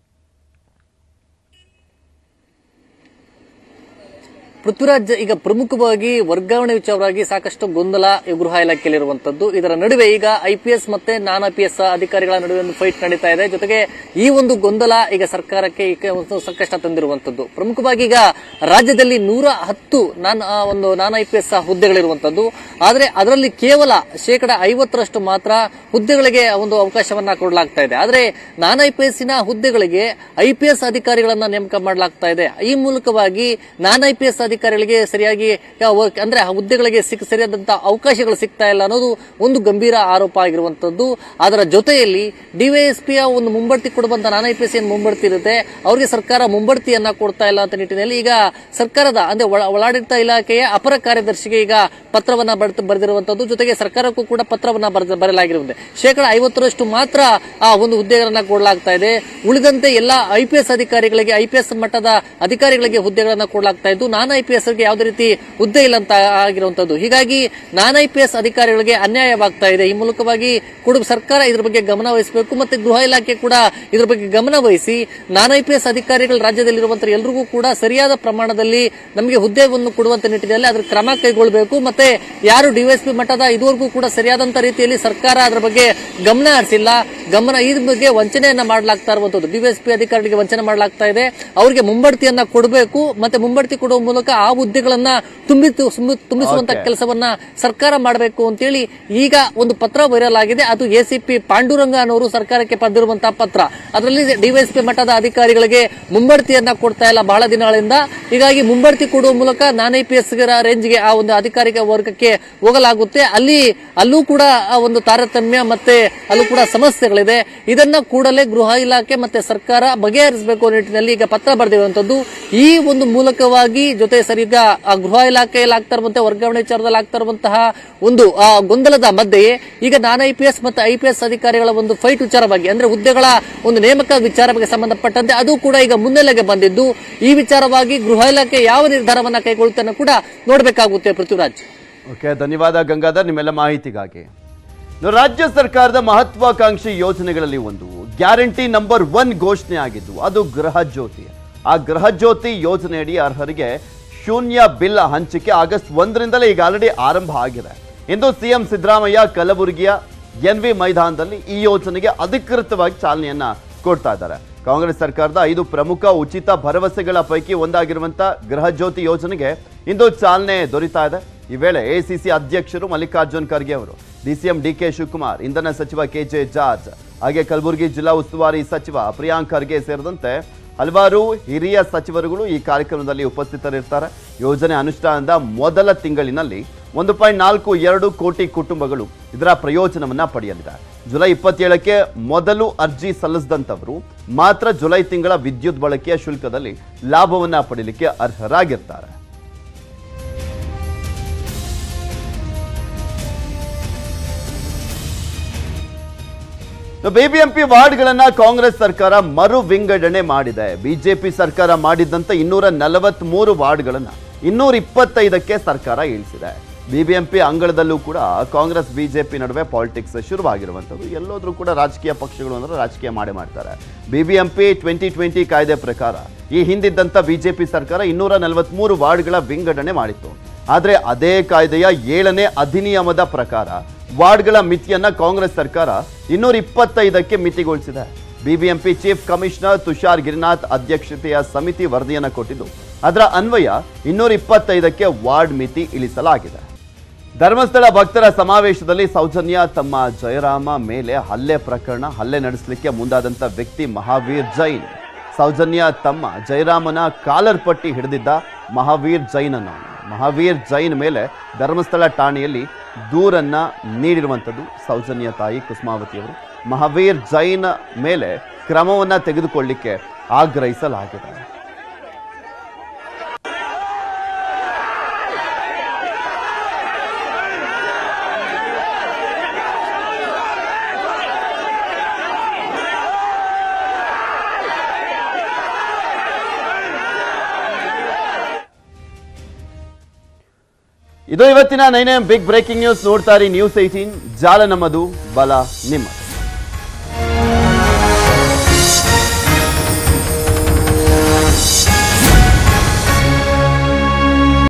[SPEAKER 6] ಪೃಥ್ವಿರಾಜ್ ಈಗ ಪ್ರಮುಖವಾಗಿ ವರ್ಗಾವಣೆ ವಿಚಾರವಾಗಿ ಸಾಕಷ್ಟು ಗೊಂದಲ ಈ ಗೃಹ ಇಲಾಖೆಯಲ್ಲಿರುವಂತದ್ದು ಇದರ ನಡುವೆ ಈಗ ಐಪಿಎಸ್ ಮತ್ತೆ ನಾನ್ ಐಪಿಎಸ್ ಅಧಿಕಾರಿಗಳ ನಡುವೆ ಒಂದು ಫೈಟ್ ನಡೀತಾ ಇದೆ ಜೊತೆಗೆ ಈ ಒಂದು ಗೊಂದಲ ಈಗ ಸರ್ಕಾರಕ್ಕೆ ಈಗ ಒಂದು ಸಂಕಷ್ಟ ತಂದಿರುವಂತದ್ದು ಪ್ರಮುಖವಾಗಿ ಈಗ ರಾಜ್ಯದಲ್ಲಿ ನೂರ ಹತ್ತು ನಾನ್ ಆ, ಒಂದು ನಾನ್ ಐಪಿಎಸ್ ಹುದ್ದೆಗಳಿರುವಂತದ್ದು ಆದ್ರೆ ಅದರಲ್ಲಿ ಕೇವಲ ಶೇಕಡ ಐವತ್ತರಷ್ಟು ಮಾತ್ರ ಹುದ್ದೆಗಳಿಗೆ ಒಂದು ಅವಕಾಶವನ್ನ ಕೊಡಲಾಗ್ತಾ ಇದೆ ಆದ್ರೆ ನಾನ್ ಐಪಿಎಸ್ಸಿನ ಹುದ್ದೆಗಳಿಗೆ ಐಪಿಎಸ್ ಅಧಿಕಾರಿಗಳನ್ನ ನೇಮಕ ಮಾಡಲಾಗ್ತಾ ಇದೆ ಈ ಮೂಲಕವಾಗಿ ನಾನ್ ಐಪಿಎಸ್ ಅಧಿಕಾರಿಗಳಿಗೆ ಸರಿಯಾಗಿ ಆ, ವರ್ಕ್- ಅಂದ್ರೆ ಆ ಹುದ್ದೆಗಳಿಗೆ ಸಿಕ್ ಸರಿಯಾದಂತಹ ಅವಕಾಶಗಳು ಸಿಗ್ತಾ ಇಲ್ಲ ಅನ್ನೋದು ಒಂದು ಗಂಭೀರ ಆರೋಪ ಆಗಿರುವಂತದ್ದು ಅದರ ಜೊತೆಯಲ್ಲಿ ಡಿವೈಎಸ್ಪಿಯ ಒಂದು ಮುಂಬಡ್ತಿ ಕೊಡುವಂತ ನಾನ್ ಐಪಿಎಸ್ ಏನ್ ಮುಂಬಡ್ತಿ ಇರುತ್ತೆ ಅವರಿಗೆ ಸರ್ಕಾರ ಮುಂಬಡ್ತಿಯನ್ನ ಕೊಡ್ತಾ ಇಲ್ಲ ಅಂತ ನಿಟ್ಟಿನಲ್ಲಿ ಈಗ ಸರ್ಕಾರದ ಅಂದ್ರೆ ಒಳ- ಒಳಾಡಳಿತ ಇಲಾಖೆಯ ಅಪರ ಕಾರ್ಯದರ್ಶಿಗೆ ಈಗ ಪತ್ರವನ್ನ ಬರೆದು ಬರೆದಿರುವಂತದ್ದು ಜೊತೆಗೆ ಸರ್ಕಾರಕ್ಕೂ ಕೂಡ ಪತ್ರವನ್ನ ಬರೆದ ಬರೆಯಲಾಗಿರುತ್ತದೆ ಶೇಕಡ ಐವತ್ತರಷ್ಟು ಮಾತ್ರ ಆ ಒಂದು ಹುದ್ದೆಗಳನ್ನ ಕೊಡಲಾಗ್ತಾ ಇದೆ ಉಳಿದಂತೆ ಎಲ್ಲ ಐಪಿಎಸ್ ಅಧಿಕಾರಿಗಳಿಗೆ ಐಪಿಎಸ್ ಮಟ್ಟದ ಅಧಿಕಾರಿಗಳಿಗೆ ಹುದ್ದೆಗಳನ್ನ ಕೊಡಲಾಗ್ತಾ ಇದ್ದು ನಾನ್ ಐಪಿಎಸ್ ಗೆ ಯಾವುದೇ ರೀತಿ ಹುದ್ದೆ ಇಲ್ಲ ಅಂತ ಆಗಿರುವಂತದ್ದು ಹೀಗಾಗಿ ನಾನ್ ಐಪಿಎಸ್ ಅಧಿಕಾರಿಗಳಿಗೆ ಅನ್ಯಾಯವಾಗ್ತಾ ಇದೆ ಈ ಮೂಲಕವಾಗಿ ಕೂಡ ಸರ್ಕಾರ ಇದ್ರ ಬಗ್ಗೆ ಗಮನ ವಹಿಸಬೇಕು ಮತ್ತೆ ಗೃಹ ಇಲಾಖೆ ಕೂಡ ಇದ್ರ ಬಗ್ಗೆ ಗಮನ ವಹಿಸಿ ನಾನ್ ಐಪಿಎಸ್ ಅಧಿಕಾರಿಗಳು ರಾಜ್ಯದಲ್ಲಿರುವಂತ ಎಲ್ರಿಗೂ ಕೂಡ ಸರಿಯಾದ ಪ್ರಮಾಣದಲ್ಲಿ ನಮಗೆ ಹುದ್ದೆಯನ್ನು ಕೊಡುವಂತ ನಿಟ್ಟಿನಲ್ಲಿ ಅದ್ರ ಕ್ರಮ ಕೈಗೊಳ್ಳಬೇಕು ಮತ್ತೆ ಯಾರು ಡಿವೈಎಸ್ಪಿ ಮಟ್ಟದ ಇದುವರೆಗೂ ಕೂಡ ಸರಿಯಾದಂತ ರೀತಿಯಲ್ಲಿ ಸರ್ಕಾರ ಅದರ ಬಗ್ಗೆ ಗಮನ ಹರಿಸಿಲ್ಲ ಗಮನ ಈ ಬಗ್ಗೆ ವಂಚನೆಯನ್ನ ಮಾಡಲಾಗ್ತಾ ಇರುವಂತದ್ದು ಡಿವೈಎಸ್ಪಿ ಅಧಿಕಾರಿಗಳಿಗೆ ವಂಚನೆ ಮಾಡಲಾಗ್ತಾ ಇದೆ ಅವರಿಗೆ ಮುಂಬಡ್ತಿಯನ್ನ ಕೊಡಬೇಕು ಮತ್ತೆ ಮುಂಬಡ್ತಿ ಕೊಡುವ ಮೂಲಕ ಆ ಹುದ್ದೆಗಳನ್ನ ತುಂಬಿ ತುಂಬಿಸುವಂತ
[SPEAKER 1] Okay.
[SPEAKER 6] ಕೆಲಸವನ್ನ ಸರ್ಕಾರ ಮಾಡಬೇಕು ಅಂತೇಳಿ ಈಗ ಒಂದು ಪತ್ರ ವೈರಲ್ ಆಗಿದೆ ಅದು ಎಸಿಪಿ ಪಾಂಡುರಂಗ ಅನ್ನೋರು ಸರ್ಕಾರಕ್ಕೆ ಬರೆದಿರುವಂತಹ ಪತ್ರ ಅದರಲ್ಲಿ ಡಿವೈಎಸ್ಪಿ ಮಟ್ಟದ ಅಧಿಕಾರಿಗಳಿಗೆ ಮುಂಬಡ್ತಿಯನ್ನ ಕೊಡ್ತಾ ಇಲ್ಲ ಬಹಳ ದಿನಗಳಿಂದ ಹೀಗಾಗಿ ಮುಂಬಡ್ತಿ ಕೊಡುವ ಮೂಲಕ ನಾನ್ ಐ ಪಿ ಎಸ್ ರೇಂಜ್ಗೆ ಆ ಒಂದು ಅಧಿಕಾರಿಕ ವರ್ಗಕ್ಕೆ ಹೋಗಲಾಗುತ್ತೆ ಅಲ್ಲಿ ಅಲ್ಲೂ ಕೂಡ ಆ ಒಂದು ತಾರತಮ್ಯ ಮತ್ತೆ ಅಲ್ಲೂ ಕೂಡ ಸಮಸ್ಯೆಗಳಿದೆ ಇದನ್ನ ಕೂಡಲೇ ಗೃಹ ಇಲಾಖೆ ಮತ್ತೆ ಸರ್ಕಾರ ಬಗೆಹರಿಸಬೇಕು ಅನ್ನೋ ನಿಟ್ಟಿನಲ್ಲಿ ಈಗ ಪತ್ರ ಬರೆದಿರುವಂತದ್ದು ಈ ಒಂದು ಮೂಲಕವಾಗಿ ಜೊತೆ ಸರ್ ಈಗ ಆ ಗೃಹ ಇಲಾಖೆಯಲ್ಲಿ ಆಗ್ತಾ ಇರುವಂತಹ ವರ್ಗಾವಣೆ ವಿಚಾರದಲ್ಲಿ ಆಗ್ತಾ ಇರುವಂತಹ ಒಂದು ಆ ಗೊಂದಲದ ಮಧ್ಯೆ ಈಗ ನಾನ್ ಐ ಪಿ ಎಸ್ ಮತ್ತು ಐ ಪಿ ಎಸ್ ಅಧಿಕಾರಿಗಳ ಒಂದು ಫೈಟ್ ವಿಚಾರವಾಗಿ ಅಂದ್ರೆ ಹುದ್ದೆಗಳ ಒಂದು ನೇಮಕ ವಿಚಾರ ಬಗ್ಗೆ ಸಂಬಂಧಪಟ್ಟಂತೆ ಅದು ಕೂಡ ಈಗ ಮುನ್ನೆಲೆಗೆ ಬಂದಿದ್ದು ಈ ವಿಚಾರವಾಗಿ ಗೃಹ ಇಲಾಖೆ ಯಾವ ನಿರ್ಧಾರವನ್ನ ಕೈಗೊಳ್ಳುತ್ತೆ ಅನ್ನೋ ಕೂಡ ನೋಡಬೇಕಾಗುತ್ತೆ ಪೃಥ್ವಿರಾಜ್
[SPEAKER 1] ಓಕೆ ಧನ್ಯವಾದ ಗಂಗಾಧರ್ ನಿಮ್ಮೆಲ್ಲ ಮಾಹಿತಿಗಾಗಿ ಇನ್ನು ರಾಜ್ಯ ಸರ್ಕಾರದ ಮಹತ್ವಾಕಾಂಕ್ಷಿ ಯೋಜನೆಗಳಲ್ಲಿ ಒಂದು ಗ್ಯಾರಂಟಿ ನಂಬರ್ ಒನ್ ಘೋಷಣೆ ಆಗಿದ್ದು ಅದು ಗೃಹ ಜ್ಯೋತಿ ಆ ಗೃಹ ಜ್ಯೋತಿ ಯೋಜನೆಯಡಿ ಅರ್ಹರಿಗೆ ಶೂನ್ಯ ಬಿಲ್ ಹಂಚಿಕೆ ಆಗಸ್ಟ್ ಒಂದರಿಂದಲೇ ಈಗ ಆಲ್ರೆಡಿ ಆರಂಭ ಆಗಿದೆ ಇಂದು ಸಿಎಂ ಸಿದ್ದರಾಮಯ್ಯ ಕಲಬುರಗಿಯ ಎನ್ ವಿ ಮೈದಾನದಲ್ಲಿ ಈ ಯೋಜನೆಗೆ ಅಧಿಕೃತವಾಗಿ ಚಾಲನೆಯನ್ನ ಕೊಡ್ತಾ ಇದ್ದಾರೆ ಕಾಂಗ್ರೆಸ್ ಸರ್ಕಾರದ ಐದು ಪ್ರಮುಖ ಉಚಿತ ಭರವಸೆಗಳ ಪೈಕಿ ಒಂದಾಗಿರುವಂತ ಗೃಹ ಜ್ಯೋತಿ ಯೋಜನೆಗೆ ಇಂದು ಚಾಲನೆ ದೊರೀತಾ ಇದೆ ಈ ವೇಳೆ ಎಸಿಸಿ ಅಧ್ಯಕ್ಷರು ಮಲ್ಲಿಕಾರ್ಜುನ್ ಖರ್ಗೆ ಅವರು ಡಿಸಿಎಂ ಡಿಕೆ ಶಿವಕುಮಾರ್ ಇಂಧನ ಸಚಿವ ಕೆಜೆ ಜಾರ್ಜ್ ಹಾಗೆ ಕಲಬುರಗಿ ಜಿಲ್ಲಾ ಉಸ್ತುವಾರಿ ಸಚಿವ ಪ್ರಿಯಾಂಕ್ ಖರ್ಗೆ ಸೇರಿದಂತೆ ಹಲವಾರು ಹಿರಿಯ ಸಚಿವರುಗಳು ಈ ಕಾರ್ಯಕ್ರಮದಲ್ಲಿ ಉಪಸ್ಥಿತರಿರ್ತಾರೆ ಯೋಜನೆ ಅನುಷ್ಠಾನದ ಮೊದಲ ತಿಂಗಳಿನಲ್ಲಿ ಒಂದು ಪಾಯಿಂಟ್ ನಾಲ್ಕು ಎರಡು ಕೋಟಿ ಕುಟುಂಬಗಳು ಇದರ ಪ್ರಯೋಜನವನ್ನ ಪಡೆಯಲಿದೆ ಜುಲೈ ಇಪ್ಪತ್ತೇಳಕ್ಕೆ ಮೊದಲು ಅರ್ಜಿ ಸಲ್ಲಿಸಿದಂತವರು ಮಾತ್ರ ಜುಲೈ ತಿಂಗಳ ವಿದ್ಯುತ್ ಬಳಕೆಯ ಶುಲ್ಕದಲ್ಲಿ ಲಾಭವನ್ನ ಪಡೆಯಲಿಕ್ಕೆ ಅರ್ಹರಾಗಿರ್ತಾರೆ ಬಿಬಿಎಂಪಿ ವಾರ್ಡ್ಗಳನ್ನ ಕಾಂಗ್ರೆಸ್ ಸರ್ಕಾರ ಮರು ವಿಂಗಡಣೆ ಮಾಡಿದೆ ಬಿಜೆಪಿ ಸರ್ಕಾರ ಮಾಡಿದ್ದಂತ ಇನ್ನೂರ ನಲವತ್ತ್ ಮೂರು ವಾರ್ಡ್ಗಳನ್ನ ಇನ್ನೂರ ಇಪ್ಪತ್ತೈದಕ್ಕೆ ಸರ್ಕಾರ ಇಳಿಸಿದೆ ಬಿಬಿಎಂಪಿ ಅಂಗಳದಲ್ಲೂ ಕೂಡ ಕಾಂಗ್ರೆಸ್ ಬಿಜೆಪಿ ನಡುವೆ ಪಾಲಿಟಿಕ್ಸ್ ಶುರುವಾಗಿರುವಂಥದ್ದು ಎಲ್ಲೋದ್ರೂ ಕೂಡ ರಾಜಕೀಯ ಪಕ್ಷಗಳು ಅಂದ್ರೆ ರಾಜಕೀಯ ಮಾಡೇ ಮಾಡ್ತಾರೆ ಬಿಬಿಎಂಪಿ ಟ್ವೆಂಟಿ ಟ್ವೆಂಟಿ ಕಾಯ್ದೆ ಪ್ರಕಾರ ಈ ಹಿಂದಿದ್ದಂಥ ಬಿಜೆಪಿ ಸರ್ಕಾರ ಇನ್ನೂರ ನಲವತ್ಮೂರು ವಾರ್ಡ್ಗಳ ವಿಂಗಡಣೆ ಮಾಡಿತ್ತು ಆದರೆ ಅದೇ ಕಾಯ್ದೆಯ ಏಳನೇ ಅಧಿನಿಯಮದ ಪ್ರಕಾರ ವಾರ್ಡ್ಗಳ ಮಿತಿಯನ್ನ ಕಾಂಗ್ರೆಸ್ ಸರ್ಕಾರ ಇನ್ನೂರ ಇಪ್ಪತ್ತೈದಕ್ಕೆ ಮಿತಿಗೊಳಿಸಿದೆ BBMP chief commissioner Tushar Girinath ಅಧ್ಯಕ್ಷತೆಯ ಸಮಿತಿ ವರದಿಯನ್ನ ಕೊಟ್ಟಿದ್ದು ಅದರ ಅನ್ವಯ ಇನ್ನೂರ ಇಪ್ಪತ್ತೈದಕ್ಕೆ ವಾರ್ಡ್ ಮಿತಿ ಇಳಿಸಲಾಗಿದೆ ಧರ್ಮಸ್ಥಳ ಭಕ್ತರ ಸಮಾವೇಶದಲ್ಲಿ ಸೌಜನ್ಯ ತಮ್ಮ ಜಯರಾಮ ಮೇಲೆ ಹಲ್ಲೆ ಪ್ರಕರಣ ಹಲ್ಲೆ ನಡೆಸಲಿಕ್ಕೆ ಮುಂದಾದಂಥ ವ್ಯಕ್ತಿ ಮಹಾವೀರ್ ಜೈನ್ ಸೌಜನ್ಯ ತಮ್ಮ ಜಯರಾಮನ ಕಾಲರ್ ಪಟ್ಟಿ ಹಿಡಿದಿದ್ದ ಮಹಾವೀರ್ ಜೈನ್ ಅನ್ನೋನು ಮಹಾವೀರ್ ಜೈನ್ ಮೇಲೆ ಧರ್ಮಸ್ಥಳ ಠಾಣೆಯಲ್ಲಿ ದೂರನ್ನ ನೀಡಿರುವಂಥದ್ದು ಸೌಜನ್ಯ ತಾಯಿ ಕುಸುಮಾವತಿಯವರು ಮಹಾವೀರ್ ಜೈನ್ ಮೇಲೆ ಕ್ರಮವನ್ನ ತೆಗೆದುಕೊಳ್ಳಿಕ್ಕೆ ಆಗ್ರಹಿಸಲಾಗಿದೆ ಇದು ಇವತ್ತಿನ ನೈನ್ ಬಿಗ್ ಬ್ರೇಕಿಂಗ್ ನ್ಯೂಸ್ ನೋಡ್ತಾ ಇರಿ ನ್ಯೂಸ್ ಏಟೀನ್ ಜಾಲ ನಮ್ಮದು ಬಲ ನಿಮ್ಮದು